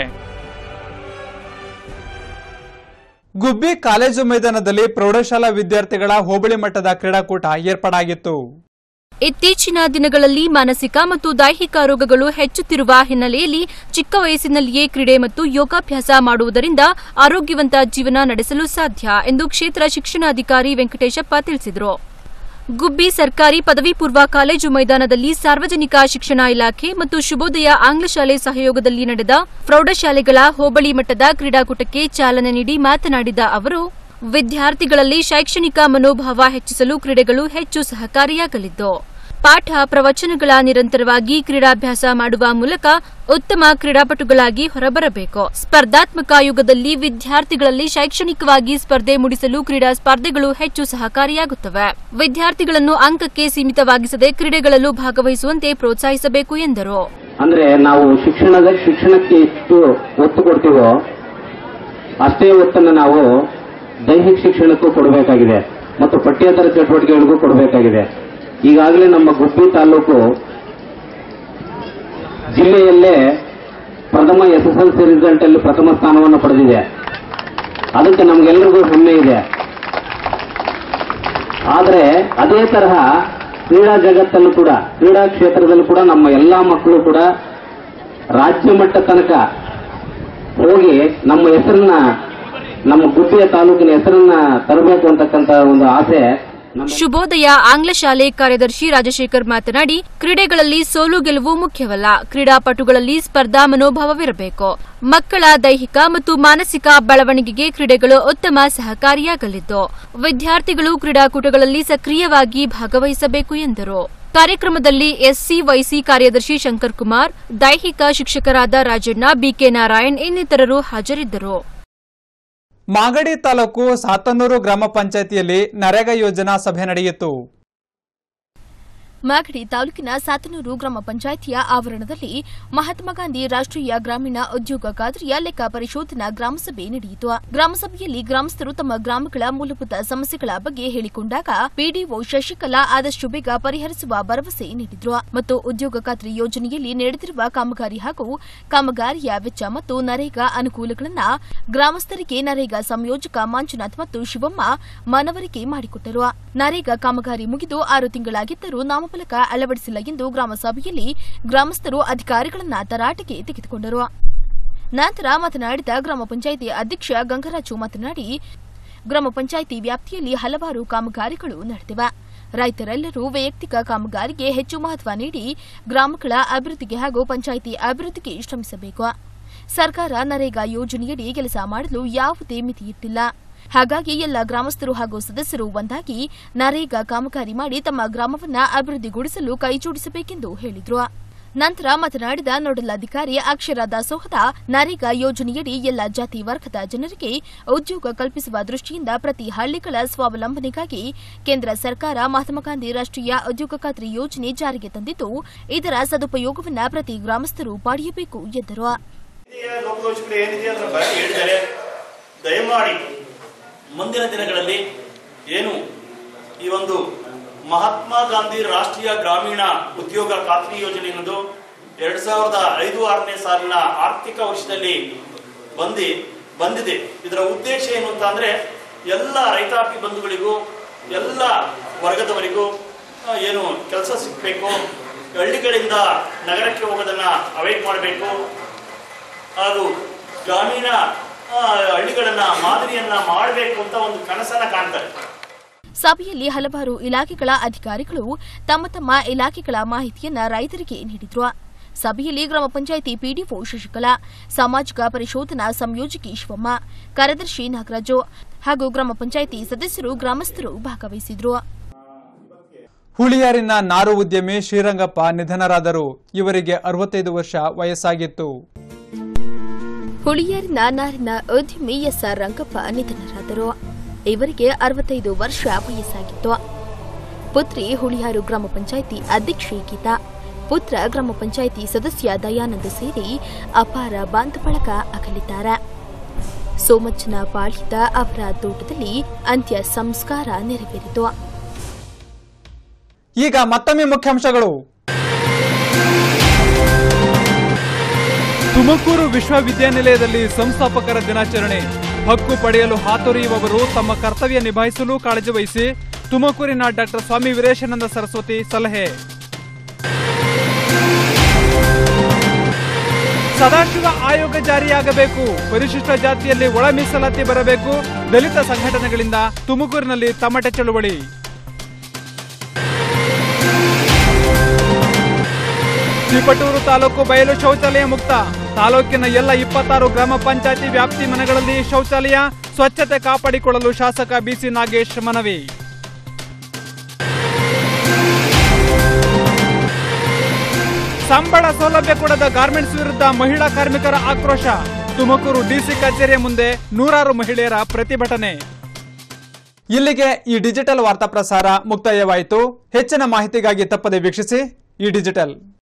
ಗುಬ್ಬಿ ಕಾಲೇಜು ಮೈದಾನದಲ್ಲಿ ಪ್ರೌಢಶಾಲಾ ವಿದ್ಯಾರ್ಥಿಗಳ ಹೋಬಳಿ ಮಟ್ಟದ ಕ್ರೀಡಾಕೂಟ ಏರ್ಪಾಡಾಗಿತ್ತು ಇತ್ತೀಚಿನ ದಿನಗಳಲ್ಲಿ ಮಾನಸಿಕ ಮತ್ತು ದೈಹಿಕ ರೋಗಗಳು ಹೆಚ್ಚುತ್ತಿರುವ ಹಿನ್ನೆಲೆಯಲ್ಲಿ ಚಿಕ್ಕ ವಯಸ್ಸಿನಲ್ಲಿಯೇ ಕ್ರೀಡೆ ಮತ್ತು ಯೋಗಾಭ್ಯಾಸ ಮಾಡುವುದರಿಂದ ಆರೋಗ್ಯವಂತ ಜೀವನ ನಡೆಸಲು ಸಾಧ್ಯ ಎಂದು ಕ್ಷೇತ್ರ ಶಿಕ್ಷಣಾಧಿಕಾರಿ ವೆಂಕಟೇಶಪ್ಪ ತಿಳಿಸಿದರು ಗುಬ್ಬಿ ಸರ್ಕಾರಿ ಪದವಿ ಪೂರ್ವ ಕಾಲೇಜು ಮೈದಾನದಲ್ಲಿ ಸಾರ್ವಜನಿಕ ಶಿಕ್ಷಣ ಇಲಾಖೆ ಮತ್ತು ಶುಭೋದಯ ಆಂಗ್ಲ ಶಾಲೆ ಸಹಯೋಗದಲ್ಲಿ ನಡೆದ ಪ್ರೌಢಶಾಲೆಗಳ ಹೋಬಳಿ ಮಟ್ಟದ ಕ್ರೀಡಾಕೂಟಕ್ಕೆ ಚಾಲನೆ ನೀಡಿ ಮಾತನಾಡಿದ ಅವರು ವಿದ್ಯಾರ್ಥಿಗಳಲ್ಲಿ ಶೈಕ್ಷಣಿಕ ಮನೋಭಾವ ಹೆಚ್ಚಿಸಲು ಕ್ರೀಡೆಗಳು ಹೆಚ್ಚು ಸಹಕಾರಿಯಾಗಲಿದ್ದು ಪಾಠ ಪ್ರವಚನಗಳ ನಿರಂತರವಾಗಿ ಕ್ರೀಡಾಭ್ಯಾಸ ಮಾಡುವ ಮೂಲಕ ಉತ್ತಮ ಕ್ರೀಡಾಪಟುಗಳಾಗಿ ಹೊರಬರಬೇಕು ಸ್ಪರ್ಧಾತ್ಮಕ ಯುಗದಲ್ಲಿ ವಿದ್ಯಾರ್ಥಿಗಳಲ್ಲಿ ಶೈಕ್ಷಣಿಕವಾಗಿ ಸ್ಪರ್ಧೆ ಮೂಡಿಸಲು ಕ್ರೀಡಾ ಸ್ಪರ್ಧೆಗಳು ಹೆಚ್ಚು ಸಹಕಾರಿಯಾಗುತ್ತವೆ ವಿದ್ಯಾರ್ಥಿಗಳನ್ನು ಅಂಕಕ್ಕೆ ಸೀಮಿತವಾಗಿಸದೆ ಕ್ರೀಡೆಗಳಲ್ಲೂ ಭಾಗವಹಿಸುವಂತೆ ಪ್ರೋತ್ಸಾಹಿಸಬೇಕು ಎಂದರು ಅಂದ್ರೆ ನಾವು ಶಿಕ್ಷಣದ ಶಿಕ್ಷಣಕ್ಕೆ ಎಷ್ಟು ಒತ್ತು ಕೊಡ್ತೀವೋ ಅಷ್ಟೇ ಒತ್ತನ್ನು ನಾವು ದೈಹಿಕ ಶಿಕ್ಷಣಕ್ಕೂ ಕೊಡಬೇಕಾಗಿದೆ ಮತ್ತು ಪಠ್ಯೇತರ ಚಟುವಟಿಕೆಗಳಿಗೂ ಕೊಡಬೇಕಾಗಿದೆ ಈಗಾಗಲೇ ನಮ್ಮ ಗುಬ್ಬಿ ತಾಲೂಕು ಜಿಲ್ಲೆಯಲ್ಲೇ ಪ್ರಥಮ S S L C result ಅಲ್ಲಿ ಪ್ರಥಮ ಸ್ಥಾನವನ್ನು ಪಡೆದಿದೆ ಅದಕ್ಕೆ ನಮಗೆಲ್ಲರಿಗೂ ಹೆಮ್ಮೆ ಇದೆ ಆದರೆ ಅದೇ ತರಹ ಕ್ರೀಡಾ ಜಗತ್ತಲ್ಲೂ ಕೂಡ ಕ್ರೀಡಾ ಕ್ಷೇತ್ರದಲ್ಲೂ ಕೂಡ ನಮ್ಮ ಎಲ್ಲಾ ಮಕ್ಕಳು ಕೂಡ ರಾಜ್ಯ ಮಟ್ಟ ತನಕ ಹೋಗಿ ನಮ್ಮ ಹೆಸರನ್ನ ನಮ್ಮ ಗುಬ್ಬಿಯ ತಾಲೂಕಿನ ಹೆಸರನ್ನ ತರಬೇಕು ಅಂತಕ್ಕಂತ ಒಂದು ಆಸೆ ಶುಭೋದಯ ಆಂಗ್ಲ ಶಾಲೆ ಕಾರ್ಯದರ್ಶಿ ರಾಜಶೇಖರ್ ಮಾತನಾಡಿ ಕ್ರೀಡೆಗಳಲ್ಲಿ ಸೋಲು ಗೆಲುವು ಮುಖ್ಯವಲ್ಲ ಕ್ರೀಡಾಪಟುಗಳಲ್ಲಿ ಸ್ಪರ್ಧಾ ಮನೋಭಾವವಿರಬೇಕು ಮಕ್ಕಳ ದೈಹಿಕ ಮತ್ತು ಮಾನಸಿಕ ಬೆಳವಣಿಗೆಗೆ ಕ್ರೀಡೆಗಳು ಉತ್ತಮ ಸಹಕಾರಿಯಾಗಲಿದ್ದು ವಿದ್ಯಾರ್ಥಿಗಳು ಕ್ರೀಡಾಕೂಟಗಳಲ್ಲಿ ಸಕ್ರಿಯವಾಗಿ ಭಾಗವಹಿಸಬೇಕು ಎಂದರು ಕಾರ್ಯಕ್ರಮದಲ್ಲಿ ಎಸ್ಸಿ ವೈಸಿ ಕಾರ್ಯದರ್ಶಿ ಶಂಕರ್ ಕುಮಾರ್ ದೈಹಿಕ ಶಿಕ್ಷಕರಾದ ರಾಜಣ್ಣ ಬಿಕೆ ನಾರಾಯಣ್ ಇನ್ನಿತರರು ಹಾಜರಿದ್ದರು ಮಾಗಡಿ ತಾಲೂಕು ಸಾತನೂರು ಗ್ರಾಮ ಪಂಚಾಯಿತಿಯಲ್ಲಿ ನರೇಗಾ ಯೋಜನಾ ಸಭೆ ನಡೆಯಿತು ಮಾಗಡಿ ತಾಲೂಕಿನ ಸಾತನೂರು ಗ್ರಾಮ ಪಂಚಾಯಿತಿಯ ಆವರಣದಲ್ಲಿ ಮಹಾತ್ಮ ಗಾಂಧಿ ರಾಷ್ಟ್ರೀಯ ಗ್ರಾಮೀಣ ಉದ್ಯೋಗ ಖಾತ್ರಿಯ ಲೆಕ್ಕ ಪರಿಶೋಧನಾ ಗ್ರಾಮಸಭೆ ನಡೆಯಿತು ಗ್ರಾಮಸಭೆಯಲ್ಲಿ ಗ್ರಾಮಸ್ಥರು ತಮ್ಮ ಗ್ರಾಮಗಳ ಮೂಲಭೂತ ಸಮಸ್ಯೆಗಳ ಬಗ್ಗೆ ಹೇಳಿಕೊಂಡಾಗ ಪಿಡಿಒ ಶಶಿಕಲಾ ಆದಷ್ಟು ಬೇಗ ಪರಿಹರಿಸುವ ಭರವಸೆ ನೀಡಿದ್ರು ಮತ್ತು ಉದ್ಯೋಗ ಖಾತ್ರಿ ಯೋಜನೆಯಲ್ಲಿ ನಡೆದಿರುವ ಕಾಮಗಾರಿ ಹಾಗೂ ಕಾಮಗಾರಿಯ ವೆಚ್ಚ ಮತ್ತು ನರೇಗಾ ಅನುಕೂಲಗಳನ್ನು ಗ್ರಾಮಸ್ಥರಿಗೆ ನರೇಗಾ ಸಂಯೋಜಕ ಮಂಜುನಾಥ್ ಮತ್ತು ಶಿವಮ್ಮ ಮನವರಿಕೆ ಮಾಡಿಕೊಟ್ಟರು ನರೇಗಾ ಕಾಮಗಾರಿ ಮುಗಿದು ಆರು ತಿಂಗಳಾಗಿದ್ದರೂ ನಾಮಫಲಕ ಅಳವಡಿಸಿಲ್ಲ ಎಂದು ಗ್ರಾಮ ಸಭೆಯಲ್ಲಿ ಗ್ರಾಮಸ್ಥರು ಅಧಿಕಾರಿಗಳನ್ನ ತರಾಟೆಗೆ ತೆಗೆದುಕೊಂಡರು ನಂತರ ಮಾತನಾಡಿದ ಗ್ರಾಮ ಪಂಚಾಯಿತಿ ಅಧ್ಯಕ್ಷ ಗಂಗರಾಜು ಮಾತನಾಡಿ ಗ್ರಾಮ ಪಂಚಾಯಿತಿ ವ್ಯಾಪ್ತಿಯಲ್ಲಿ ಹಲವಾರು ಕಾಮಗಾರಿಗಳು ನಡೆದಿವೆ ರೈತರೆಲ್ಲರೂ ವೈಯಕ್ತಿಕ ಕಾಮಗಾರಿಗೆ ಹೆಚ್ಚು ಮಹತ್ವ ನೀಡಿ ಗ್ರಾಮಗಳ ಅಭಿವೃದ್ಧಿಗೆ ಹಾಗೂ ಪಂಚಾಯಿತಿ ಅಭಿವೃದ್ಧಿಗೆ ಶ್ರಮಿಸಬೇಕು ಸರ್ಕಾರ ನರೇಗಾ ಯೋಜನೆಯಡಿ ಕೆಲಸ ಮಾಡಲು ಯಾವುದೇ ಮಿತಿ ಇಟ್ಟಿಲ್ಲ ಹಾಗಾಗಿ ಎಲ್ಲ ಗ್ರಾಮಸ್ಥರು ಹಾಗೂ ಸದಸ್ಯರು ಒಂದಾಗಿ ನರೇಗಾ ಕಾಮಗಾರಿ ಮಾಡಿ ತಮ್ಮ ಗ್ರಾಮವನ್ನ ಅಭಿವೃದ್ಧಿಗೊಳಿಸಲು ಕೈಜೋಡಿಸಬೇಕೆಂದು ಹೇಳಿದರು ನಂತರ ಮಾತನಾಡಿದ ನೋಡಲ್ ಅಧಿಕಾರಿ ಅಕ್ಷರ ದಾಸೋಹದ ನರೇಗಾ ಯೋಜನೆಯಡಿ ಎಲ್ಲ ಜಾತಿ ವರ್ಗದ ಜನರಿಗೆ ಉದ್ಯೋಗ ಕಲ್ಪಿಸುವ ದೃಷ್ಟಿಯಿಂದ ಪ್ರತಿ ಹಳ್ಳಿಗಳ ಸ್ವಾವಲಂಬನೆಗಾಗಿ ಕೇಂದ್ರ ಸರ್ಕಾರ ಮಹಾತ್ಮ ಗಾಂಧಿ ರಾಷ್ಟ್ರೀಯ ಉದ್ಯೋಗ ಖಾತ್ರಿ ಯೋಜನೆ ಜಾರಿಗೆ ತಂದಿದ್ದು ಇದರ ಸದುಪಯೋಗವನ್ನ ಪ್ರತಿ ಗ್ರಾಮಸ್ಥರು ಪಡೆಯಬೇಕು ಎಂದರು ಲೋಕದೋಷಗಳು ಏನಿದೆ ಅದರ ಬಗ್ಗೆ ಹೇಳಿದ್ದಾರೆ ದಯಮಾಡಿ ಮುಂದಿನ ದಿನಗಳಲ್ಲಿ ಏನು ಈ ಒಂದು ಮಹಾತ್ಮ ಗಾಂಧಿ ರಾಷ್ಟ್ರೀಯ ಗ್ರಾಮೀಣ ಉದ್ಯೋಗ ಖಾತ್ರಿ ಯೋಜನೆ ಅನ್ನೋದು ಎರಡ್ ಸಾವಿರದ ಐದು ಆರನೇ ಸಾಲಿನ ಆರ್ಥಿಕ ವರ್ಷದಲ್ಲಿ ಬಂದಿ ಬಂದಿದೆ ಇದರ ಉದ್ದೇಶ ಏನು ಅಂತ ಅಂದ್ರೆ ಎಲ್ಲ ರೈತಾಪಿ ಬಂಧುಗಳಿಗೂ ಎಲ್ಲ ವರ್ಗದವರಿಗೂ ಆ, ಏನು ಕೆಲಸ ಸಿಗಬೇಕು ಹಳ್ಳಿಗಳಿಂದ ನಗರಕ್ಕೆ ಹೋಗೋದನ್ನ ಅವಾಯ್ಡ್ ಮಾಡಬೇಕು ಹಾಗೂ ಗ್ರಾಮೀಣ ಆ, ಹಳ್ಳಿಗಳನ್ನ ಮಾದರಿಯನ್ನ ಮಾಡಬೇಕು ಅಂತ ಒಂದು ಕನಸನ್ನ ಕಾಣ್ತಾರೆ ಸಭೆಯಲ್ಲಿ ಹಲವಾರು ಇಲಾಖೆಗಳ ಅಧಿಕಾರಿಗಳು ತಮ್ಮ ತಮ್ಮ ಇಲಾಖೆಗಳ ಮಾಹಿತಿಯನ್ನ ರೈತರಿಗೆ ನೀಡಿದ್ರು ಸಭೆಯಲ್ಲಿ ಗ್ರಾಮ ಪಂಚಾಯಿತಿ ಪಿಡಿಒ ಶಶಿಕಲಾ ಸಾಮಾಜಿಕ ಪರಿಶೋಧನಾ ಸಂಯೋಜಕಿ ಶಿವಮ್ಮ ಕಾರ್ಯದರ್ಶಿ ನಾಗರಾಜು ಹಾಗೂ ಗ್ರಾಮ ಪಂಚಾಯಿತಿ ಸದಸ್ಯರು ಗ್ರಾಮಸ್ಥರು ಭಾಗವಹಿಸಿದ್ರು ಹುಳಿಯಾರಿನ ನಾರು ಉದ್ಯಮಿ ಶ್ರೀರಂಗಪ್ಪ ನಿಧನರಾದರು ಇವರಿಗೆ ಅರವತ್ತೈದು ವರ್ಷ ವಯಸ್ಸಾಗಿತ್ತು ಹುಳಿಯಾರಿನ ನಾರಿನ ಉದ್ಯಮಿ ಎಸ್ಆರ್ ರಂಗಪ್ಪ ನಿಧನರಾದರು ಇವರಿಗೆ ಅರವತ್ತೈದು ವರ್ಷ ವಯಸ್ಸಾಗಿತ್ತು ಪುತ್ರಿ ಹುಳಿಯಾರು ಗ್ರಾಮ ಪಂಚಾಯಿತಿ ಅಧ್ಯಕ್ಷೆ ಗೀತಾ ಪುತ್ರ ಗ್ರಾಮ ಪಂಚಾಯಿತಿ ಸದಸ್ಯ ದಯಾನಂದ ಸೇರಿ ಅಪಾರ ಬಾಂಧವಳಗ ಅಗಲಿದ್ದಾರೆ ಸೋಮಜ್ಜನ ಪಾಳ್ಯದ ಅವರ ತೋಟದಲ್ಲಿ ಅಂತ್ಯ ಸಂಸ್ಕಾರ ನೆರವೇರಿತು ಈಗ ಮತ್ತೊಮ್ಮೆ ಮುಖ್ಯಾಂಶಗಳು ತುಮಕೂರು ವಿಶ್ವವಿದ್ಯಾನಿಲಯದಲ್ಲಿ ಸಂಸ್ಥಾಪಕರ ದಿನಾಚರಣೆ ಹಕ್ಕು ಪಡೆಯಲು ಹಾತೊರೆಯುವವರು ತಮ್ಮ ಕರ್ತವ್ಯ ನಿಭಾಯಿಸಲು ಕಾಳಜಿ ವಹಿಸಿ ತುಮಕೂರಿನ ಡಾಕ್ಟರ್ ಸ್ವಾಮಿ ವೀರೇಶಾನಂದ ಸರಸ್ವತಿ ಸಲಹೆ ಸದಾಶಿವ ಆಯೋಗ ಜಾರಿಯಾಗಬೇಕು ಪರಿಶಿಷ್ಟ ಜಾತಿಯಲ್ಲಿ ಒಳ ಮೀಸಲಾತಿ ಬರಬೇಕು ದಲಿತ ಸಂಘಟನೆಗಳಿಂದ ತುಮಕೂರಿನಲ್ಲಿ ತಮಟೆ ಚಳುವಳಿ ತಿಪಟೂರು ತಾಲೂಕು ಬಯಲು ಶೌಚಾಲಯ ಮುಕ್ತ ತಾಲೂಕಿನ ಎಲ್ಲ ಇಪ್ಪತ್ತಾರು ಗ್ರಾಮ ಪಂಚಾಯತಿ ವ್ಯಾಪ್ತಿ ಮನೆಗಳಲ್ಲಿ ಶೌಚಾಲಯ ಸ್ವಚ್ಛತೆ ಕಾಪಾಡಿಕೊಳ್ಳಲು ಶಾಸಕ ಬಿಸಿ ನಾಗೇಶ್ ಮನವಿ ಸಂಬಳ ಸೌಲಭ್ಯ ಕೊಡದ ಗಾರ್ಮೆಂಟ್ಸ್ ವಿರುದ್ಧ ಮಹಿಳಾ ಕಾರ್ಮಿಕರ ಆಕ್ರೋಶ ತುಮಕೂರು ಡಿಸಿ ಕಚೇರಿಯ ಮುಂದೆ ನೂರಾರು ಮಹಿಳೆಯರ ಪ್ರತಿಭಟನೆ ಇಲ್ಲಿಗೆ ಈ ಡಿಜಿಟಲ್ ವಾರ್ತಾ ಪ್ರಸಾರ ಮುಕ್ತಾಯವಾಯಿತು ಹೆಚ್ಚಿನ ಮಾಹಿತಿಗಾಗಿ ತಪ್ಪದೆ ವೀಕ್ಷಿಸಿ ಈ ಡಿಜಿಟಲ್